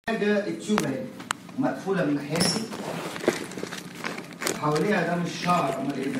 حاجه التيوب اهي مقفوله من ناحيتي حواليها ده مش شعر امال ايه ده؟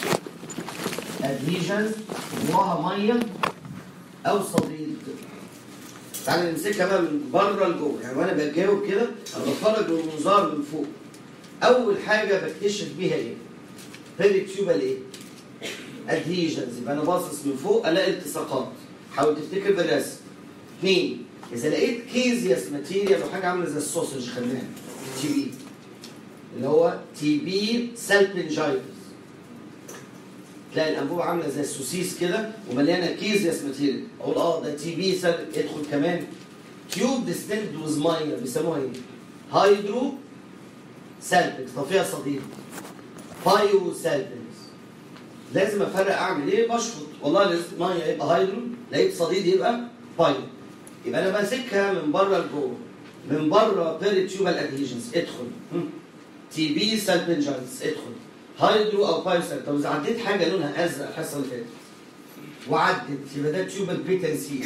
ادهيجن جواها ميه او صديد تعالى نمسكها بقى من بره لجوه يعني وانا بجاوب كده انا بتفرج من المنظار من فوق اول حاجه بكتشف بيها ايه؟ بيريتيوبال ايه؟ ادهيجنز يبقى انا باصص من فوق الاقي التصاقات حاول تفتكر بالرسم اثنين اذا لقيت كيزياس ماتيريال او حاجه عامله زي السوسج خلينا تي بي اللي هو تي بي سالبنجايتس تلاقي الانبوبه عامله زي السوسيس كده ومليانه كيزياس ماتيريال اقول اه ده تي بي سال ادخل كمان تيوب ديستند ويز ماينر بيسموها ايه؟ هايدرو سالبنج طب فيها صديق بايو سالبنج لازم افرق اعمل ايه بشفط والله لقيت ميه يبقى هايدرو لقيت صديد يبقى بايو يبقى انا ماسكها من بره لجوه من بره بيريتيوبال ادهيجنز ادخل تي بي سالبنجايتس ادخل هايدرو او بايو سال طب اذا عديت حاجه لونها ازرق الحصه اللي فاتت وعدت يبقى ده تيوبال بيتنسي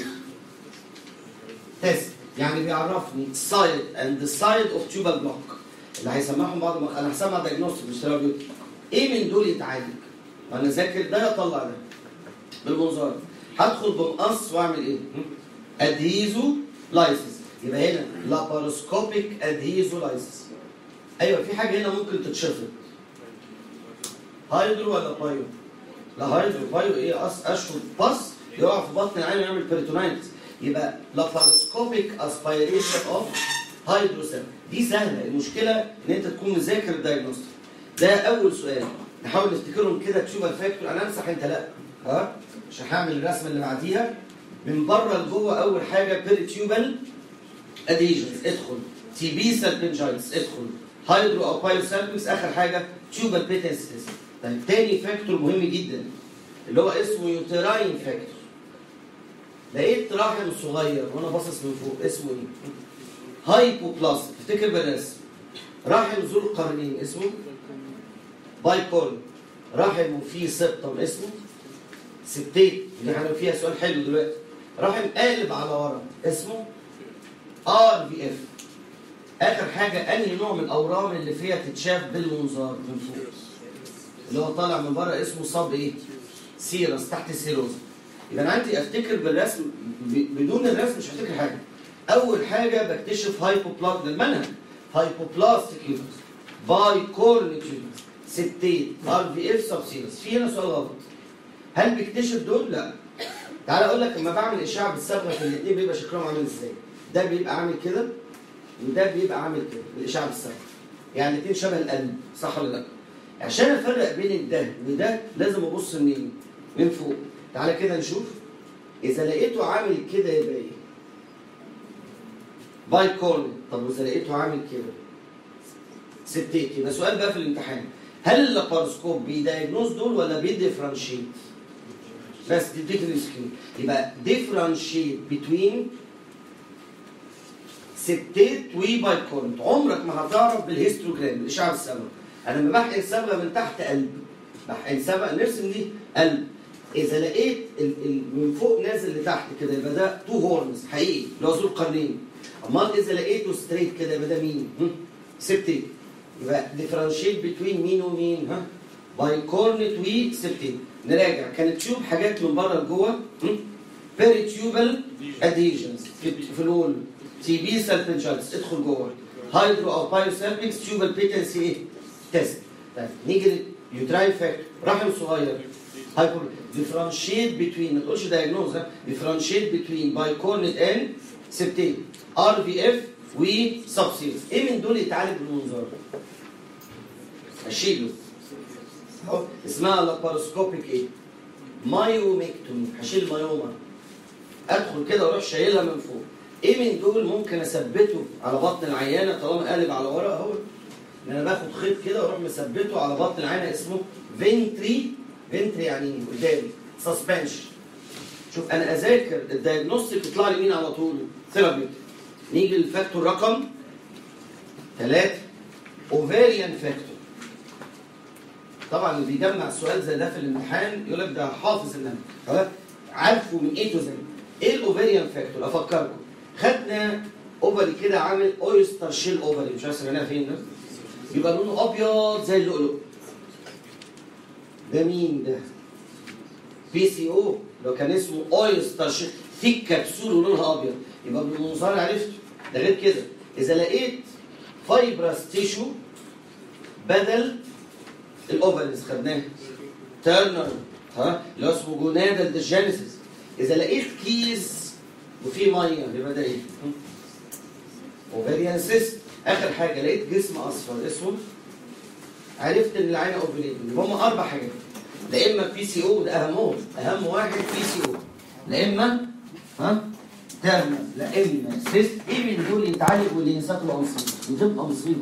تيست يعني بيعرفني سايد اند سايد اوف تيوبال بلوك اللي هيسمعهم بعض ما انا هسمع دايجنوستيك مش ثيرابيوتيك ايه من دول يتعالج؟ وانا ذاكر ده اطلع ده بالمنظار هدخل بمقص واعمل ايه؟ ادهيزو لايسيس يبقى هنا لاباروسكوبيك ادهيزو لايسيس ايوه في حاجه هنا ممكن تتشفط هايدرو ولا بايو؟ لا هايدرو بايو ايه أص اشفط باص يقع في بطن العين ويعمل بيريتونايتس يبقى لاباروسكوبيك اسبيريشن اوف هايدروسيل دي سهله المشكله ان انت تكون مذاكر الدايجنوستيك ده اول سؤال نحاول نفتكرهم كده تشوف الفاكتور انا امسح انت لا ها مش هعمل الرسمه اللي بعديها من بره لجوه اول حاجه بيريتيوبال اديجنز ادخل تي بي سالبنجايتس ادخل هايدرو او بايو سالبنجز اخر حاجه تيوبال بيتنسيس طيب تاني فاكتور مهم جدا اللي هو اسمه يوتراين فاكتور لقيت رحم صغير وانا باصص من فوق اسمه ايه؟ هايبوبلاست افتكر بالرسم رحم ذو القرنين اسمه بايكول رحم وفيه سبتم اسمه ستيت اللي احنا فيها سؤال حلو دلوقتي رحم قالب على ورا اسمه ار في اف اخر حاجه انهي نوع من الاورام اللي فيها تتشاف بالمنظار من فوق اللي هو طالع من بره اسمه صاب ايه سيرس تحت السيروز يبقى انا عندي افتكر بالرسم ب- بدون الرسم مش هفتكر حاجه اول حاجه بكتشف هايبوبلاست ده المنهج هايبوبلاستيك يوتس باي كورنيكيوتس ستيت ار في اف سبسيرس في هنا سؤال غلط هل بيكتشف دول؟ لا تعالى اقول لك لما بعمل اشعه بالصبغه في الاثنين بيبقى شكلهم عامل ازاي؟ ده بيبقى عامل كده وده بيبقى عامل كده الاشعه بالصبغه يعني الاثنين شبه القلب صح ولا لا؟ عشان افرق بين ده وده لازم ابص منين؟ من فوق تعالى كده نشوف اذا لقيته عامل كده يبقى ايه؟ باي كورن طب واذا لقيته عامل كده ستيت يبقى سؤال بقى في الامتحان هل اللاباروسكوب بيدايجنوز دول ولا بيديفرنشيت؟ بس تديك السكرين يبقى ديفرنشيت بتوين ستيت وبايكورنت عمرك ما هتعرف بالهيستوجرام بالاشعه بالصبغه انا لما بحقن صبغه من تحت قلب بحقن صبغه نرسم دي قلب اذا لقيت ال ال من فوق نازل لتحت كده يبقى ده تو هورنز حقيقي اللي هو ذو القرنين امال اذا لقيته ستريت كده يبقى ده مين؟ هم؟ سبتيت يبقى ديفرنشيت بتوين مين ومين ها؟ بايكورنت وسبتيت نراجع كانت تيوب حاجات من بره لجوه بيريتيوبال اديجنز في في الول تي بي سالبنجايتس ادخل جوه هايدرو او بايو سالبنجز تيوبال بيتنسي ايه؟ تيست طيب نيجي يوتراين فاكتور رحم صغير هايبر ديفرنشيت بتوين ما تقولش دايجنوز ها ديفرنشيت بتوين بايكورنت اند سبتين ار في اف وسبسيرس ايه من دول يتعالج بالمنظار؟ اشيله أهو، اسمها لاباروسكوبيك ايه؟ مايوميكتومي هشيل المايوما ادخل كده واروح شايلها من فوق ايه من دول ممكن اثبته على بطن العيانه طالما قالب على ورا اهو ان انا باخد خيط كده واروح مثبته على بطن العيانه اسمه فينتري فينتري يعني ايه؟ قدامي سسبنشن شوف انا اذاكر الدايجنوستيك يطلع لي مين على طول ثيرابيوتيك نيجي للفاكتور رقم ثلاثة اوفاريان فاكتور طبعا اللي بيجمع السؤال زي ده في الامتحان يقول لك ده حافظ النمل خلاص عارفه من ايه تو زي ايه الاوفاريان فاكتور افكركم خدنا اوفري كده عامل اويستر شيل اوفري مش عارف سمعناها فين ده يبقى لونه ابيض زي اللؤلؤ ده مين ده؟ بي سي او لو كان اسمه اويستر شيل ثيك كبسول ولونها ابيض يبقى بالمنظار عرفته ده غير كده اذا لقيت فايبرس تيشو بدل الاوفرز خدناها تيرنر ها اللي هو اسمه جونادال ديجينيسيس اذا لقيت كيس وفيه ميه يبقى ده ايه؟ اوفريان سيست اخر حاجه لقيت جسم اصفر اسود عرفت ان العينه اوفريتد هم اربع حاجات لا اما بي سي او ده اهمهم اهم واحد بي سي او لا اما ها تيرنر لا اما سيست ايه من دول يتعالج واللي ينساه تبقى مصيبه بتبقى مصيبه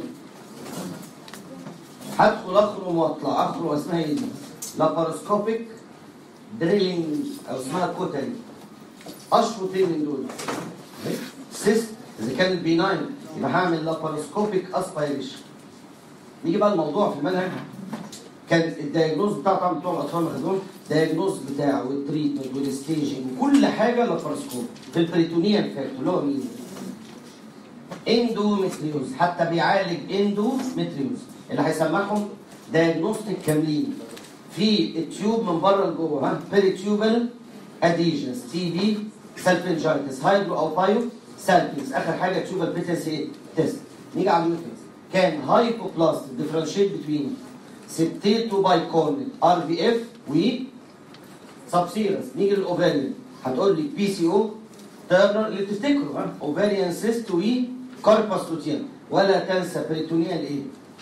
هدخل اخرج واطلع اخرج واسمها ايه دي؟ لاباروسكوبيك دريلينج او اسمها كوتري اشفط ايه من دول؟ سيست اذا كانت بيناين يبقى هعمل لاباروسكوبيك اسبيريشن نيجي بقى الموضوع في المنهج كان الدايجنوز بتاع طبعا بتوع الاطفال ما خدوش الدايجنوز بتاعه والتريتمنت والستيجنج كل حاجه لاباروسكوب في البريتونيال فاكت اللي هو مين؟ اندومتريوز حتى بيعالج اندومتريوز اللي هيسمعهم دايجنوستيك كاملين في التيوب من بره لجوه ها بيريتيوبال اديجنز تي بي سالفنجايتس هايدرو او بايو سالفنجز اخر حاجه تيوبال بيتنسي تيست نيجي على اليوترس كان هايبوبلاست ديفرنشيت بتوين سبتيتو بايكورنت ار في اف و سبسيرس نيجي للاوفاريان هتقول لي بي سي او تيرنر اللي تفتكروا ها اوفاريان سيست و كارباس لوتيان ولا تنسى بريتونيال ايه؟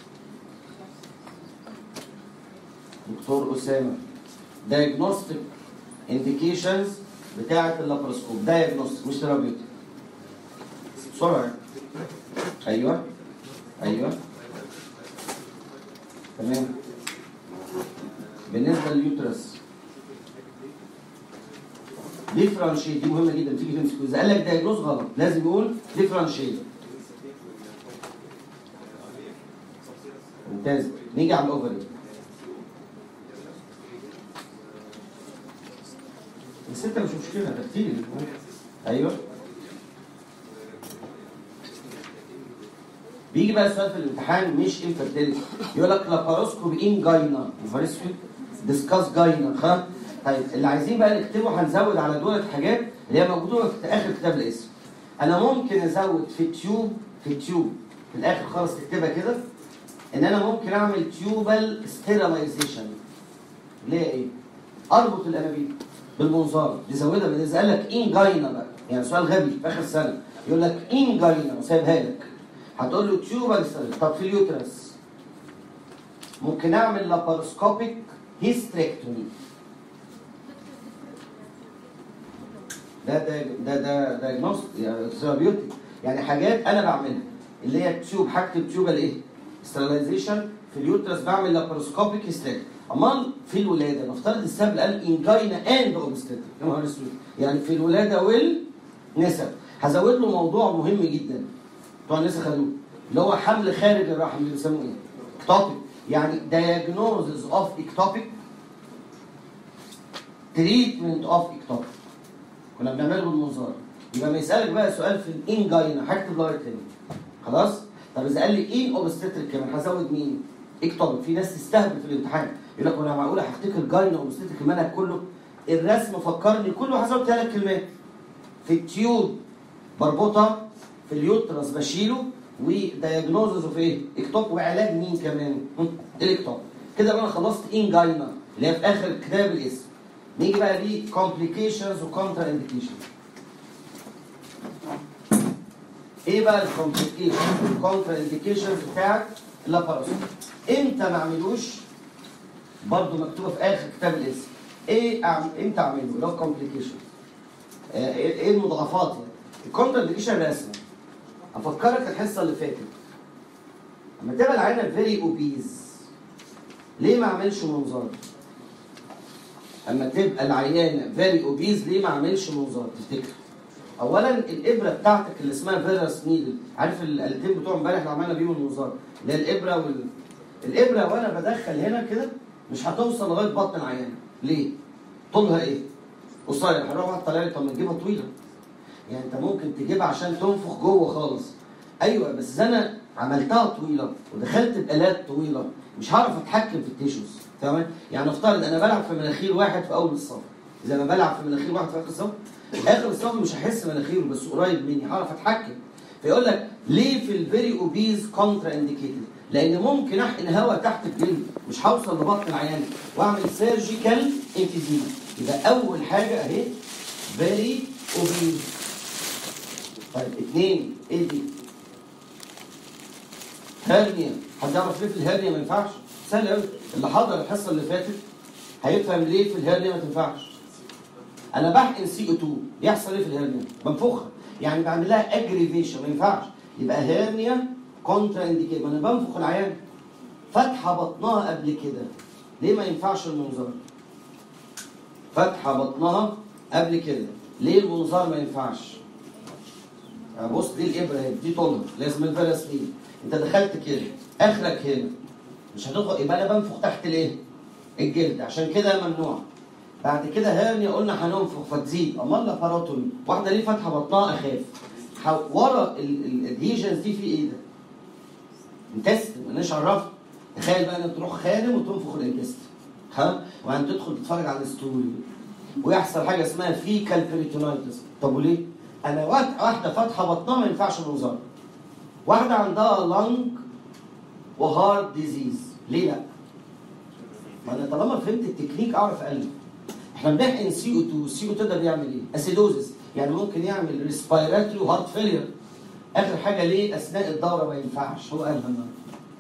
دكتور اسامه دايجنوستيك انديكيشنز بتاعه اللابروسكوب دايجنوستيك مش ثيرابيوتيك بسرعه ايوه ايوه تمام بالنسبه لليوترس ديفرنشيت دي مهمه جدا تيجي تمسكه اذا قال لك دايجنوز غلط لازم يقول ديفرنشيت ممتاز نيجي على الاوفري الستة مش مشكلة ده كتير ايوه بيجي بقى السؤال في الامتحان مش انفيرتيليتي يقول لك لاباروسكوب ان جاينا نهار اسود ديسكاس جاينا ها طيب اللي عايزين بقى نكتبه هنزود على دولة حاجات اللي هي موجوده في اخر كتاب الاسم انا ممكن ازود في التيوب في التيوب في الاخر خالص تكتبها كده ان انا ممكن اعمل تيوبال ستيرلايزيشن اللي هي ايه؟ اربط الانابيب بالمنظار يزودها بس قال لك ان جاينا بقى يعني سؤال غبي في اخر السنه يقول لك ان جاينا وسايبها لك هتقول له تيوبال طب في اليوترس ممكن اعمل لاباروسكوبيك هيستريكتومي ده ده ده ده دايجنوست يعني ثيرابيوتيك يعني حاجات انا بعملها اللي هي تيوب هكتب تيوبال ايه؟ سترلايزيشن في اليوترس بعمل لاباروسكوبيك هيستريكتومي امال في الولاده نفترض السبب قال انجاينا اند اوبستيك يا نهار اسود يعني في الولاده والنسب هزود له موضوع مهم جدا بتوع النساء خدوه اللي هو حمل خارج الرحم اللي بيسموه ايه؟ اكتوبيك يعني diagnosis of ectopic treatment of ectopic كنا بنعمله بالمنظار يبقى ما يسالك بقى سؤال في الانجاينا هكتب لغايه تاني خلاص؟ طب اذا قال لي ان اوبستيك كمان هزود مين؟ اكتوبيك في ناس تستهبل في الامتحان يقول لك وانا معقوله هفتكر جاينا اوبستيك المنهج كله الرسم فكرني كله هزود ثلاث كلمات في التيوب بربطها في اليوترس بشيله ودياجنوزز اوف ايه؟ اكتوب وعلاج مين كمان؟ الاكتوب كده بقى انا خلصت انجاينا اللي هي في اخر كتاب الاسم نيجي بقى ليه كومبليكيشنز وكونترا انديكيشن ايه بقى الكومبليكيشنز والكونترا انديكيشنز بتاعت اللاباروسكوب امتى ما اعملوش برضه مكتوبه في اخر كتاب الاسم ايه أعمل امتى اعمله اللي هو كومبليكيشن ايه المضاعفات يعني الكونترا انديكيشن رسمه افكرك الحصه اللي فاتت لما تبقى العينه فيري اوبيز ليه ما اعملش منظار؟ اما تبقى العيانه فيري اوبيز ليه ما اعملش منظار تفتكر؟ اولا الابره بتاعتك اللي اسمها فيروس نيدل عارف الالتين بتوع امبارح اللي عملنا بيهم المنظار اللي هي الابره وال الابره وانا بدخل هنا كده مش هتوصل لغايه بطن العيانه ليه؟ طولها ايه؟ قصير هروح واحد طالع لي طب ما تجيبها طويله يعني انت ممكن تجيبها عشان تنفخ جوه خالص ايوه بس انا عملتها طويله ودخلت بالات طويله مش هعرف اتحكم في التيشوز تمام يعني نفترض انا بلعب في مناخير واحد في اول الصف زي ما بلعب في مناخير واحد في اخر الصف اخر الصف مش هحس مناخيره بس قريب مني هعرف اتحكم فيقول لك ليه في الفيري اوبيز كونترا انديكيتد لان ممكن احقن هواء تحت الجلد مش هوصل لبطن العيان واعمل سيرجيكال انفيزيما يبقى اول حاجه اهي فيري اوبيز طيب اثنين ايه دي؟ هرنيا حد يعرف ليه في الهرنيا ما ينفعش؟ سهل قوي اللي حضر الحصه اللي فاتت هيفهم ليه في الهرنيا ما تنفعش انا بحقن سي او 2 يحصل ايه في الهرنيا؟ بنفخها يعني بعمل لها اجريفيشن ما ينفعش يبقى هرنيا كونترا انديكيت ما انا بنفخ العيان فاتحه بطنها قبل كده ليه ما ينفعش المنظار؟ فاتحه بطنها قبل كده ليه المنظار ما ينفعش؟ يعني بص دي الابره اهي دي طولها لازم الفلسطين انت دخلت كده اخرك هنا مش هتدخل يبقى انا بنفخ تحت الايه؟ الجلد عشان كده ممنوع بعد كده هاني قلنا هننفخ فتزيد امال لاباروتومي واحده ليه فاتحه بطنها اخاف ح- ورا الادهيجنز دي في ايه ده؟ انتست مالناش عرفت تخيل بقى انك تروح خادم وتنفخ الانتست ها وبعدين تدخل تتفرج على الستوري ويحصل حاجه اسمها فيكال بريتونايتس طب وليه؟ انا واحد- واحده فاتحه بطنها ما ينفعش منظار واحده عندها لانج وهارت ديزيز ليه لا؟ ما انا طالما فهمت التكنيك اعرف الف احنا بنحقن سي او 2 السي او 2 ده بيعمل ايه؟ اسيدوزس يعني ممكن يعمل ريسبيراتوري وهارت فيلير اخر حاجه ليه اثناء الدوره ما ينفعش هو قالها النهارده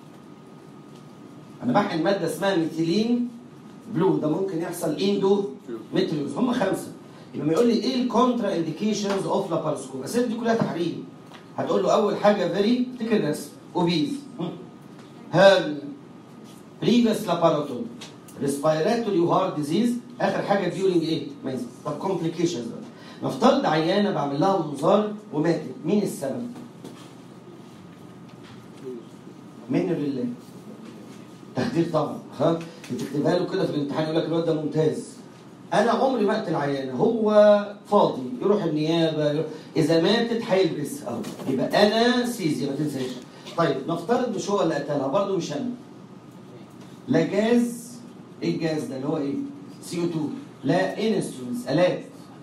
انا بحقن ماده اسمها ميثيلين بلو ده ممكن يحصل اندو متريوز هم خمسه يبقى ما يقول لي ايه الكونترا انديكيشنز اوف لابارسكوب الاسئله دي كلها تحريم هتقول له اول حاجه فيري افتكر الرسم اوبيز هيرنيا بريفيس لاباروتومي ريسبيراتوري وهارت ديزيز اخر حاجه ديورنج ايه؟ ميزز طب كومبليكيشنز بقى نفترض عيانه بعمل لها منظار وماتت مين السبب؟ منه لله تخدير طبعا ها بتكتبها له كده في الامتحان يقول لك الواد ده ممتاز انا عمري ما اقتل عيانه هو فاضي يروح النيابه يروح اذا ماتت هيلبس اهو يبقى انا سيزي ما تنساش طيب نفترض مش هو اللي قتلها برضه مش انا لا جاز ايه الجاز ده اللي هو ايه؟ سي او 2 لا انسترومنتس الات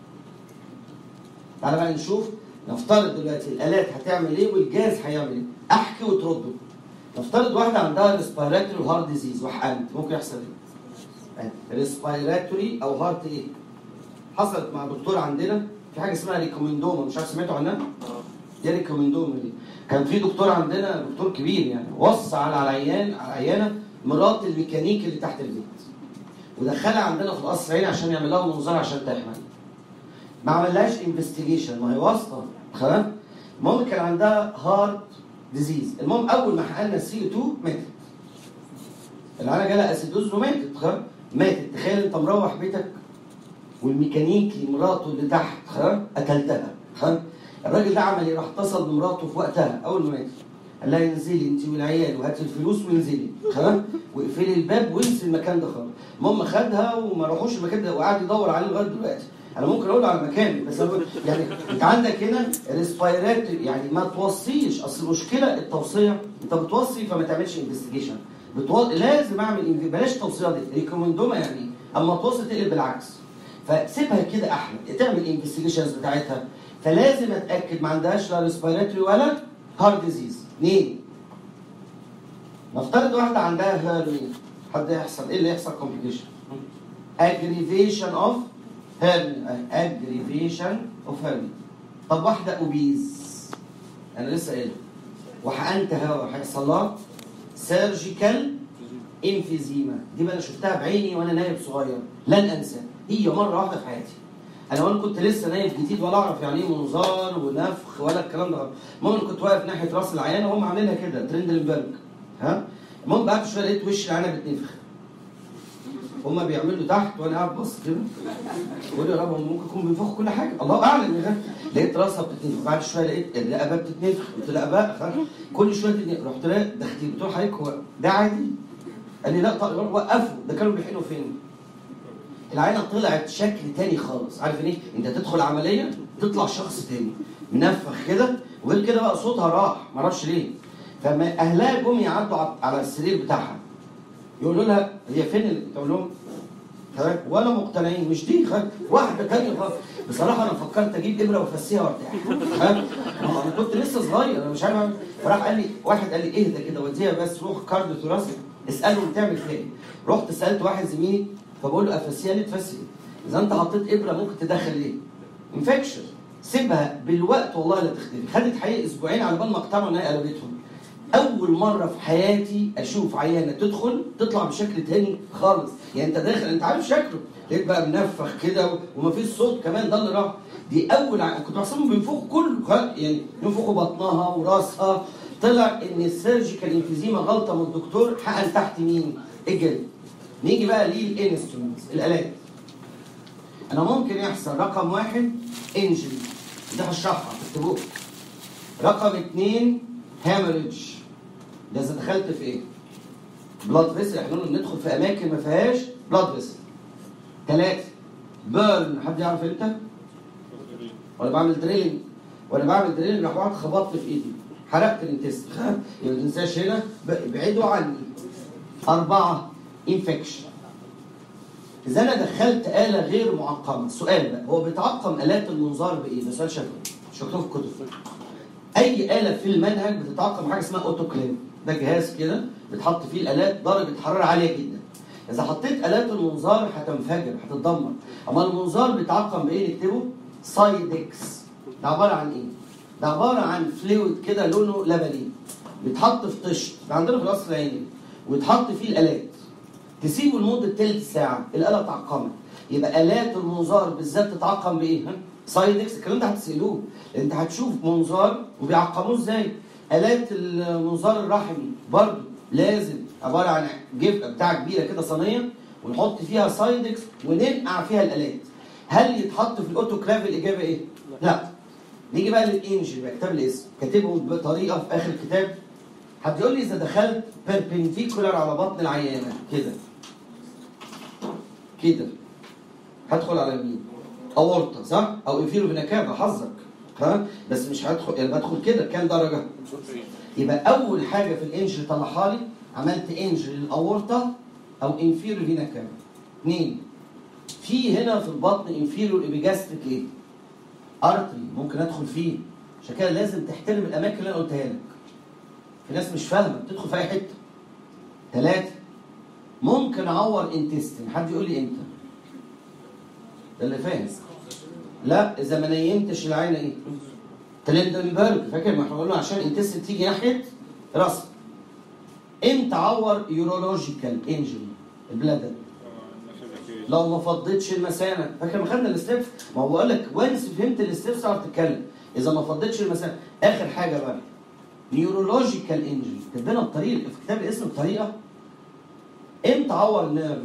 تعالى بقى نشوف نفترض دلوقتي الالات هتعمل ايه والجاز هيعمل ايه؟ احكي وترده نفترض واحده عندها ريسبيراتوري وهارت ديزيز وحقنت ممكن يحصل ايه؟ ريسبيراتوري او هارت ايه؟ حصلت مع دكتور عندنا في حاجه اسمها ريكومندوما مش عارف سمعتوا عنها؟ دي ريكومندوما دي كان في دكتور عندنا دكتور كبير يعني وصى على العيان على العيانه مرات الميكانيكي اللي تحت البيت ودخلها عندنا في القصر العيني عشان يعمل لها منظار عشان تحمل ما عملهاش انفستيجيشن ما هي واسطه خلاص المهم كان عندها هارت ديزيز المهم اول ما حققنا السي 2 ماتت العيانه جالها اسيدوز وماتت خلاص ماتت تخيل انت مروح بيتك والميكانيكي مراته اللي تحت خلاص قتلتها خلاص الراجل ده عمل ايه؟ راح اتصل بمراته في وقتها اول ما ماتت قال لها انزلي انت والعيال وهاتي الفلوس وانزلي خلاص واقفلي الباب وانسي المكان ده خالص المهم خدها وما راحوش المكان ده وقعد يدور عليه لغايه دلوقتي انا ممكن اقول له على مكاني بس أنا بقول- يعني انت عندك هنا ريسبيرات يعني ما توصيش اصل المشكله التوصيه انت بتوصي فما تعملش انفستيجيشن بتو... لازم اعمل إنف- بلاش توصيه دي ريكومندوما يعني اما توصي تقلب بالعكس فسيبها كده احلى تعمل انفستيجيشنز بتاعتها فلازم اتاكد ما عندهاش لا ريسبيراتوري ولا هارت ديزيز اثنين نفترض واحده عندها هيرنيا حد يحصل ايه اللي يحصل كومبليكيشن aggravation of hernia aggravation of hernia طب واحده اوبيز انا لسه قايل وحقنت هوا هيحصل لها سيرجيكال انفيزيما دي بقى انا شفتها بعيني وانا نايب صغير لن انسى هي مره واحده في حياتي انا وانا كنت لسه نايب جديد ولا اعرف يعني ايه منظار ونفخ ولا الكلام ده المهم أنا كنت واقف ناحيه راس العيانه وهم عاملينها كده ترندلنبرج ها المهم بعد شويه لقيت وش العيانه بتنفخ هما بيعملوا تحت وانا قاعد بص كده بقول يا رب هم ممكن يكونوا بينفخوا كل حاجه الله اعلم يا غالي لقيت راسها بتتنفخ بعد شويه لقيت الرقبه بتتنفخ قلت لا بقى خلاص. كل شويه تتنفخ رحت لا دخلت قلت له حضرتك هو ده عادي قال لي لا طيب وقفوا ده كانوا بيحقنوا فين؟ العينه طلعت شكل تاني خالص عارف ايه؟ انت تدخل عمليه تطلع شخص تاني منفخ كده وغير كده بقى صوتها راح معرفش ليه فما اهلها جم يعدوا ع- على السرير بتاعها يقولوا لها هي فين ال- تقول لهم تمام ولا مقتنعين مش دي خد واحده تانية خالص بصراحه انا فكرت اجيب ابره وافسيها وارتاح تمام؟ ما هو انا كنت لسه صغير انا مش عارف أعمل. فراح قال لي واحد قال لي اهدى كده وديها بس روح كارديو ثوراسيك اساله بتعمل فيها ايه رحت سالت واحد زميلي فبقول له افسيها ليه تفسي إيه؟ اذا انت حطيت ابره ممكن تدخل ايه انفكشن سيبها بالوقت والله لا تختفي خدت حقيقة اسبوعين على بال ما اقتنعوا ان هي قلبتهم اول مره في حياتي اشوف عيانه تدخل تطلع بشكل تاني خالص يعني انت داخل انت عارف شكله لقيت بقى منفخ كده و- ومفيش صوت كمان ده اللي راح دي اول ع... كنت بحسبهم بينفخوا كله خ- يعني ينفخوا بطنها وراسها طلع ان السيرجيكال انفيزيما غلطه من الدكتور حقن تحت مين؟ الجلد نيجي بقى للانسترومنتس الالات انا ممكن يحصل رقم واحد انجري ده هشرحها اكتبوها رقم اثنين هامرج ده اذا دخلت في ايه؟ بلاد فيسل احنا قلنا ندخل في اماكن ما فيهاش بلاد فيسل ثلاثة بيرن حد يعرف امتى؟ ولا بعمل دريلنج ولا بعمل دريلنج راح واحد خبطت في ايدي حرقت الانتست يبقى ما تنساش هنا ب- ابعدوا عني أربعة انفكشن إذا أنا دخلت آلة غير معقمة سؤال بقى هو بيتعقم آلات المنظار بإيه؟ ده سؤال شكله مش مكتوب في الكتب أي آلة في المنهج بتتعقم حاجة اسمها أوتوكليف ده جهاز كده بتحط فيه الآلات درجة حرارة عالية جدا إذا حطيت آلات المنظار هتنفجر هتتدمر أما المنظار بيتعقم بإيه نكتبه؟ سايدكس ده عبارة عن إيه؟ ده عبارة عن فلويد كده لونه لبني بيتحط في طشت ده عندنا في القصر العيني ويتحط فيه الآلات تسيبه لمدة تلت ساعة الآلة اتعقمت يبقى آلات المنظار بالذات تتعقم بإيه؟ ها؟ سايدكس الكلام ده هتسألوه انت هتشوف منظار وبيعقموه ازاي آلات المنظار الرحمي برضه لازم عبارة عن جبهة بتاع كبيرة كده صينية ونحط فيها سايدكس وننقع فيها الآلات هل يتحط في الأوتوكلاف الإجابة إيه؟ لا نيجي بقى للإنجل بقى كتاب الاسم كاتبهم بطريقة في آخر الكتاب حد يقول لي إذا دخلت بيربنديكولار على بطن العيانة كده كده هدخل على مين؟ اورطه صح؟ او انفيرو فيناكافا حظك ها بس مش هدخل يعني بدخل كده كام درجه؟ يبقى اول حاجه في الانجل طلعها لي عملت انجل للاورطه او انفيرو فيناكافا اثنين في هنا في البطن انفيرو ايبيجاستريك ايه؟ ارتري ممكن ادخل فيه عشان كده لازم تحترم الاماكن اللي انا قلتها لك في ناس مش فاهمه بتدخل في اي حته ثلاثه ممكن اعور انتستين حد يقول لي امتى؟ ده اللي فاهم لا اذا ما نيمتش العين ايه تلندنبرج فاكر ما احنا قلنا عشان انتست تيجي ناحيه راسها امتى عور يورولوجيكال انجري البلادر لو ما فضتش المثانه فاكر ما خدنا الستبس ما هو بقول لك وانس فهمت الستبس تعرف تتكلم اذا ما فضتش المثانه اخر حاجه بقى نيورولوجيكال انجري كاتبينها بطريقه في كتاب الاسم بطريقه امتى عور نيرف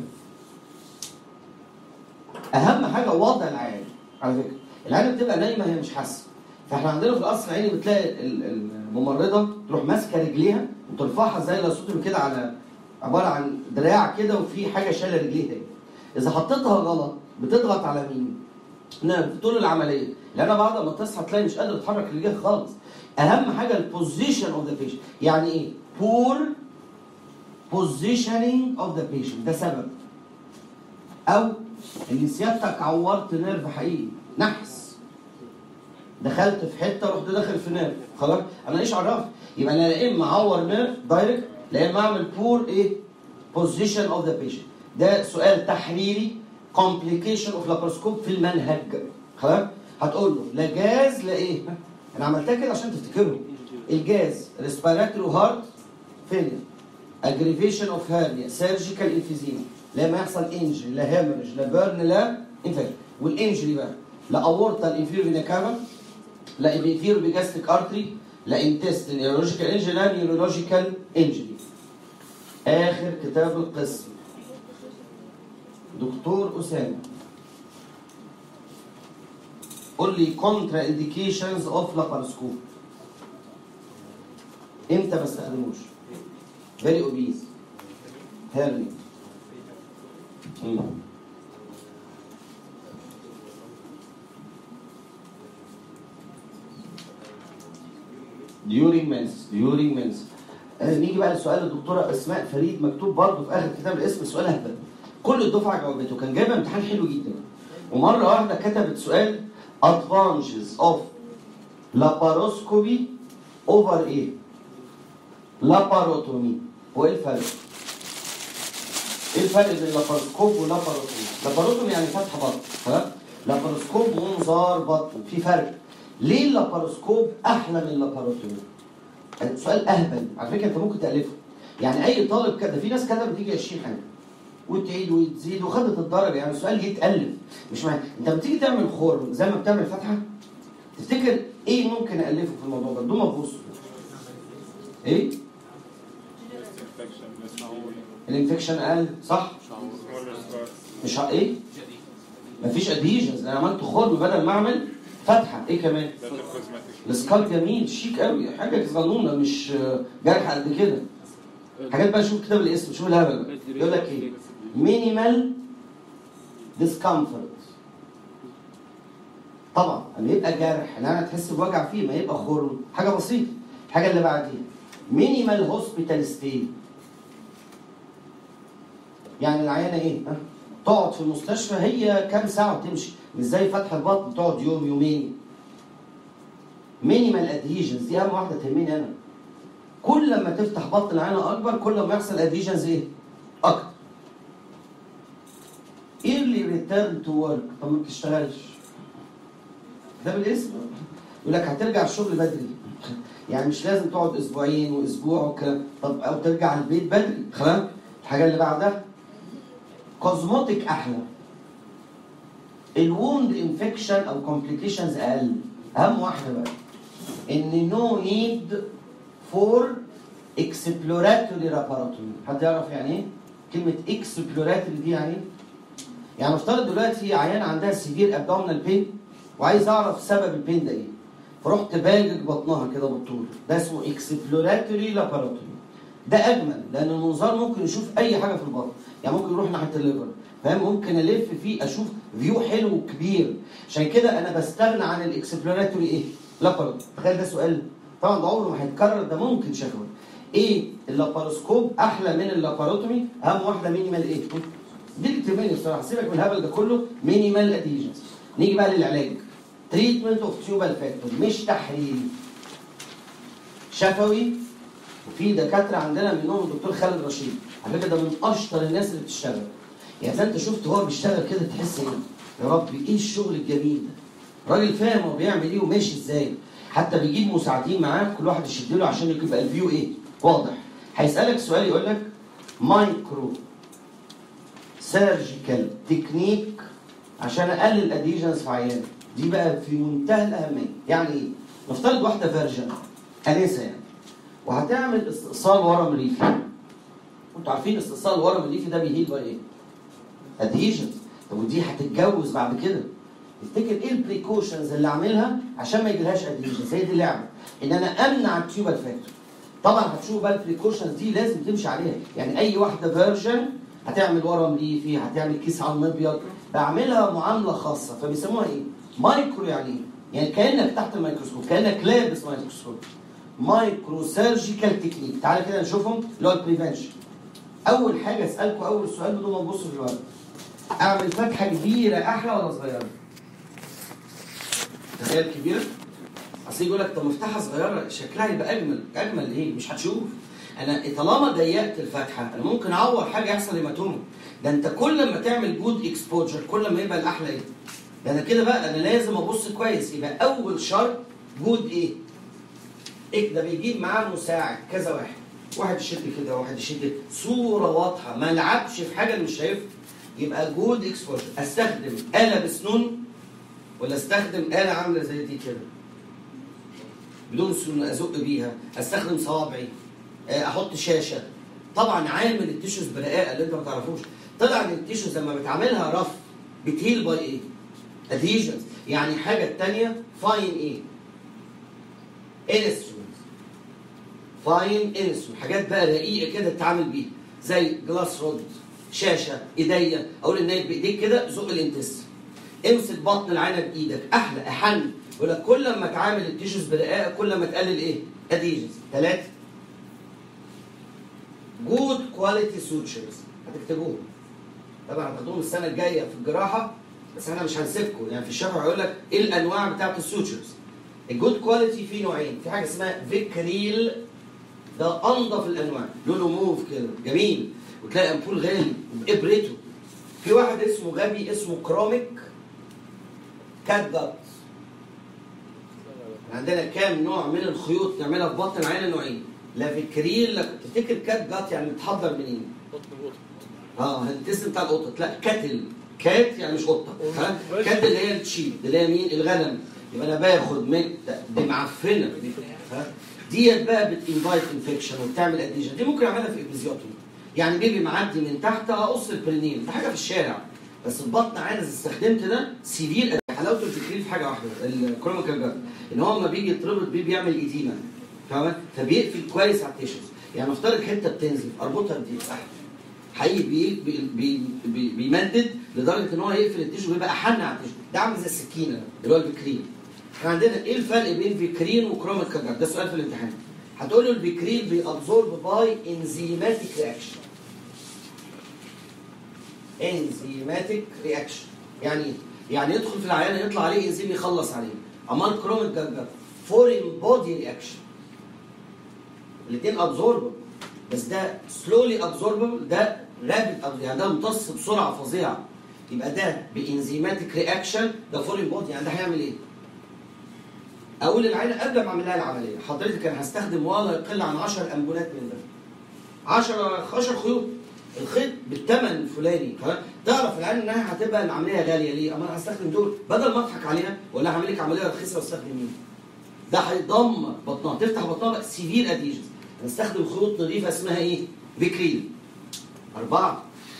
اهم حاجه وضع العين على فكره العين بتبقى نايمه هي مش حاسه فاحنا عندنا في القصر العيني بتلاقي ال- الممرضه تروح ماسكه رجليها وترفعها زي لاسوتهم كده على عباره عن دراع كده وفي حاجه شايله رجليها دي. اذا حطيتها غلط بتضغط على مين؟ نعم طول العمليه لان بعد ما تصحى تلاقي مش قادر تحرك رجليها خالص اهم حاجه البوزيشن اوف ذا بيشنت يعني ايه؟ بور positioning of the patient ده سبب او ان سيادتك عورت نيرف حقيقي نحس دخلت في حته رحت داخل في نيرف خلاص انا ايش عرفت يبقى انا يا اما اعور نيرف دايركت لا اما اعمل بور ايه position of the patient ده سؤال تحريري complication of laparoscope في المنهج خلاص هتقول له لا جاز لا ايه انا عملتها كده عشان تفتكروا الجاز respiratory heart failure aggravation of hernia surgical emphysema لما يحصل انجري لا هيمرج لا بيرن لا انفكشن والانجري بقى لا اورتا الانفيرو فينا كافا لا انفيرو بيجاستيك ارتري لا انتستين نيورولوجيكال انجري لا نيورولوجيكال انجري اخر كتاب القسم دكتور اسامه قول لي كونترا انديكيشنز اوف لابارسكوب امتى ما استخدموش فيري اوبيز هيرني during menses during menses آه نيجي بقى لسؤال الدكتوره اسماء فريد مكتوب برضه في اخر كتاب الاسم سؤال هبل كل الدفعه جاوبته كان جايبه امتحان حلو جدا ومره واحده كتبت سؤال advantages of laparoscopy over ايه؟ laparotomy هو ايه الفرق؟ ايه الفرق بين لاباروسكوب ولاباروتومي؟ لاباروتومي يعني فتح بطن ها؟ لاباروسكوب منظار بطن في فرق ليه اللاباروسكوب احلى من اللاباروتومي؟ سؤال اهبل على فكره انت ممكن تالفه يعني اي طالب كده في ناس كده بتيجي 20 حاجه وتعيد وتزيد وخدت الدرجه يعني السؤال يتالف مش معنى انت لما تيجي تعمل خرم زي ما بتعمل فتحه تفتكر ايه ممكن الفه في الموضوع ده؟ دوما بص ايه؟ الانفكشن اقل صح؟ مش ه- ايه؟ مفيش ادهيجنز انا عملت خرم بدل ما اعمل فتحه ايه كمان؟ السكال جميل شيك قوي حاجه صغنونه مش آه، جرح قد كده حاجات بقى شوف كتاب الاسم شوف الهبل بقى يقول لك ايه؟ مينيمال ديسكمفورت طبعا لما يبقى جرح ان انا تحس بوجع فيه ما يبقى خرم حاجه بسيطه الحاجه اللي بعديها مينيمال هوسبيتال ستي يعني العيانه ايه؟ ها؟ تقعد في المستشفى هي كام ساعه وتمشي مش زي فتح البطن تقعد يوم يومين مينيمال ادهيجنز دي اهم واحده تهمني انا كل ما تفتح بطن العينه اكبر كل ما يحصل ادهيجنز ايه؟ اكتر ايرلي ريتيرن تو ورك طب ما بتشتغلش ده بالاسم يقول لك هترجع الشغل بدري يعني مش لازم تقعد اسبوعين واسبوع وكلام طب او ترجع البيت بدري خلاص الحاجه اللي بعدها كوزموتيك احلى الووند انفكشن او كومبليكيشنز اقل اهم واحده بقى ان نو نيد فور اكسبلوراتوري لاباراتوري حد يعرف يعني ايه كلمه اكسبلوراتوري دي يعني ايه يعني نفترض دلوقتي عيان عندها سيفير ابدومينال بين وعايز اعرف سبب البين ده ايه فرحت باجج بطنها كده بالطول ده اسمه اكسبلوراتوري لاباراتوري ده اجمل لان المنظار ممكن يشوف اي حاجه في البطن يعني ممكن يروح ناحيه الليفر فاهم ممكن الف فيه اشوف فيو حلو كبير عشان كده انا بستغنى عن الاكسبلوراتوري ايه لاباراتوري تخيل ده سؤال طبعا ده عمره ما هيتكرر ده ممكن شكله ايه اللاباروسكوب احلى من اللاباروتومي اهم واحده مينيمال ايه دي اللي تهمني بصراحه سيبك من الهبل ده كله مينيمال اديجنز نيجي بقى للعلاج تريتمنت اوف تيوبال فاكتور مش تحريري شفوي وفي دكاتره عندنا منهم الدكتور خالد رشيد على فكره ده من اشطر الناس اللي بتشتغل يعني زي انت شفت هو بيشتغل كده تحس ايه يا ربي ايه الشغل الجميل ده راجل فاهم هو بيعمل ايه وماشي ازاي حتى بيجيب مساعدين معاه كل واحد يشد له عشان يبقى الفيو ايه واضح هيسالك سؤال يقول لك مايكرو سيرجيكال تكنيك عشان اقلل اديجنز في عيان دي بقى في منتهى الاهميه يعني ايه نفترض واحده فيرجن انسه يعني وهتعمل استئصال ورم ريفي انتوا عارفين استئصال الورم الريفي ده بيهيل باي ايه اديجنز طب ودي هتتجوز بعد كده تفتكر ايه البريكوشنز اللي اعملها عشان ما يجيلهاش اديجنز هي دي اللعبه ان انا امنع التيوبال فاكتور طبعا هتشوف بقى البريكوشنز دي لازم تمشي عليها يعني اي واحده فيرجن هتعمل ورم ريفي هتعمل كيس على المبيض بعملها معامله خاصه فبيسموها ايه مايكرو يعني ايه يعني كانك تحت الميكروسكوب كانك لابس ميكروسكوب مايكرو سيرجيكال تكنيك تعالى كده نشوفهم اللي هو البريفنشن اول حاجه اسالكم اول سؤال بدون ما تبصوا في الورق اعمل فتحه كبيره احلى ولا صغيره تخيل كبيره اصل يقول لك طب مفتاحه صغيره شكلها يبقى اجمل اجمل ايه مش هتشوف انا طالما ضيقت الفتحه انا ممكن اعور حاجه يحصل هيماتوما ده انت كل ما تعمل جود اكسبوجر كل ما يبقى الاحلى ايه ده انا كده بقى انا لازم ابص كويس يبقى اول شرط جود ايه ايه ده بيجيب معاه مساعد كذا واحد واحد يشد كده واحد يشد كده. صوره واضحه ما العبش في حاجه اللي مش شايفها يبقى جود اكسبوجر استخدم اله بسنون ولا استخدم اله عامله زي دي كده بدون سنون ازق بيها استخدم صوابعي آه، احط شاشه طبعا عامل التيشوز برقاقه اللي انت ما تعرفوش طلع ان التيشوز لما بتعملها رف بتهيل باي ايه؟ ادهيجنز يعني حاجه الثانيه فاين ايه؟ انسترومنت فاين انسترومنت حاجات بقى رقيقه كده تتعامل بيها زي جلاس رود شاشه ايديا اقول النايب بايديك كده زق الانتست امسك بطن العينه بايدك احلى احن يقول لك كل ما تعامل التيشوز برقاقه كل ما تقلل ايه؟ اديجنز ثلاثه جود كواليتي سوتشرز هتكتبوهم طبعا هتاخدوهم السنه الجايه في الجراحه بس احنا مش هنسيبكم يعني في الشفا هيقول لك ايه الانواع بتاعت السوتشرز الجود كواليتي فيه نوعين في حاجه اسمها فيكريل ده انضف الانواع لونه موف كده جميل وتلاقي امبول غالي وبابرته في واحد اسمه غبي اسمه كروميك كات جات عندنا كام نوع من الخيوط نعملها في بطن العين نوعين لا فيكريل لا تفتكر كات جات يعني بتحضر منين؟ اه الاسم بتاع القطط لا كاتل كات يعني مش قطه ها كات اللي هي التشيب اللي هي مين الغنم يبقى انا باخد من ده- دي معفنه دي ها ديت بقى بتنفايت انفكشن وبتعمل اديشن دي ممكن اعملها في ابيزيوتومي يعني بيبي معدي من تحت اقص البرينين ده حاجه في الشارع بس البطن عايز استخدمت ده سيفير حلاوته الفكريه في حاجه واحده الكروميكال جارد ان هو لما بيجي يتربط بيه بيعمل ايديما فاهم فبيقفل كويس على التيشوز يعني نفترض حته بتنزل اربطها بدي احلى حقيقي بي بي بي بي بيمدد لدرجه ان هو يقفل التيشو ويبقى احن على التيشو ده عامل زي السكينه اللي هو الفيكرين احنا عندنا ايه الفرق بين فيكرين وكروميك كاجر ده سؤال في الامتحان هتقول له الفيكرين بيابزورب باي انزيماتيك رياكشن انزيماتيك رياكشن يعني ايه؟ يعني يدخل في العيان يطلع عليه انزيم يخلص عليه اما الكروميك كاجر فورين بودي رياكشن الاثنين ابزوربل بس ده سلولي ابزوربل ده رابد يعني ده امتص بسرعه فظيعه يبقى ده بانزيماتيك رياكشن ده فورين بودي يعني ده هيعمل ايه؟ اقول العينه قبل ما اعمل لها العمليه حضرتك انا هستخدم ولا يقل عن 10 امبولات من ده 10 10 خيوط الخيط بالثمن الفلاني خلاص تعرف العين انها هتبقى العمليه غاليه ليه؟ اما انا هستخدم دول بدل ما اضحك عليها ولا هعمل لك عمليه رخيصه واستخدم مين؟ ده هيدمر بطنها تفتح بطنها بقى سيفير اديجنز هنستخدم خيوط نظيفه اسمها ايه؟ فيكريل اربعه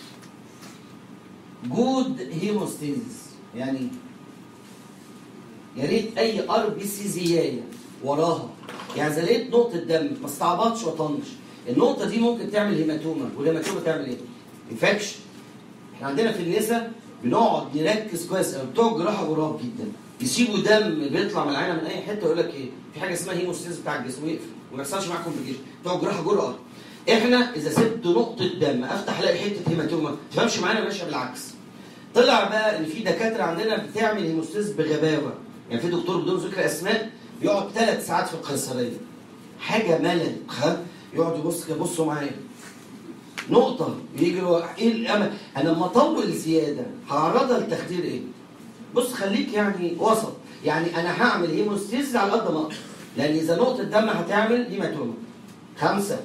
جود هيموستيزيس يعني إيه؟ يا ريت اي ار بي سي زياده وراها يعني اذا لقيت نقطه دم ما استعبطش واطنش النقطه دي ممكن تعمل هيماتوما والهيماتوما تعمل ايه؟ انفكشن احنا عندنا في النساء بنقعد نركز كويس قوي بتوع الجراحه غراب جدا يسيبوا دم بيطلع من العينه من اي حته يقول لك ايه؟ في حاجه اسمها هيموستيز بتاع الجسم ويقفل وما يحصلش معاك كومبليكيشن بتوع الجراحه جرأه احنا اذا سبت نقطه دم افتح الاقي حته هيماتوما ما تفهمش معانا ماشيه بالعكس طلع بقى ان في دكاتره عندنا بتعمل هيموستيز بغباوه يعني في دكتور بدون ذكر اسماء يقعد ثلاث ساعات في القيصريه حاجه ملل خ- يقعد يبص كده بصوا معايا نقطة يجي له ايه الامل انا لما اطول زيادة هعرضها لتخدير ايه؟ بص خليك يعني وسط يعني انا هعمل هيموستيز على قد ما اقدر لان اذا نقطة دم هتعمل هيماتوما خمسة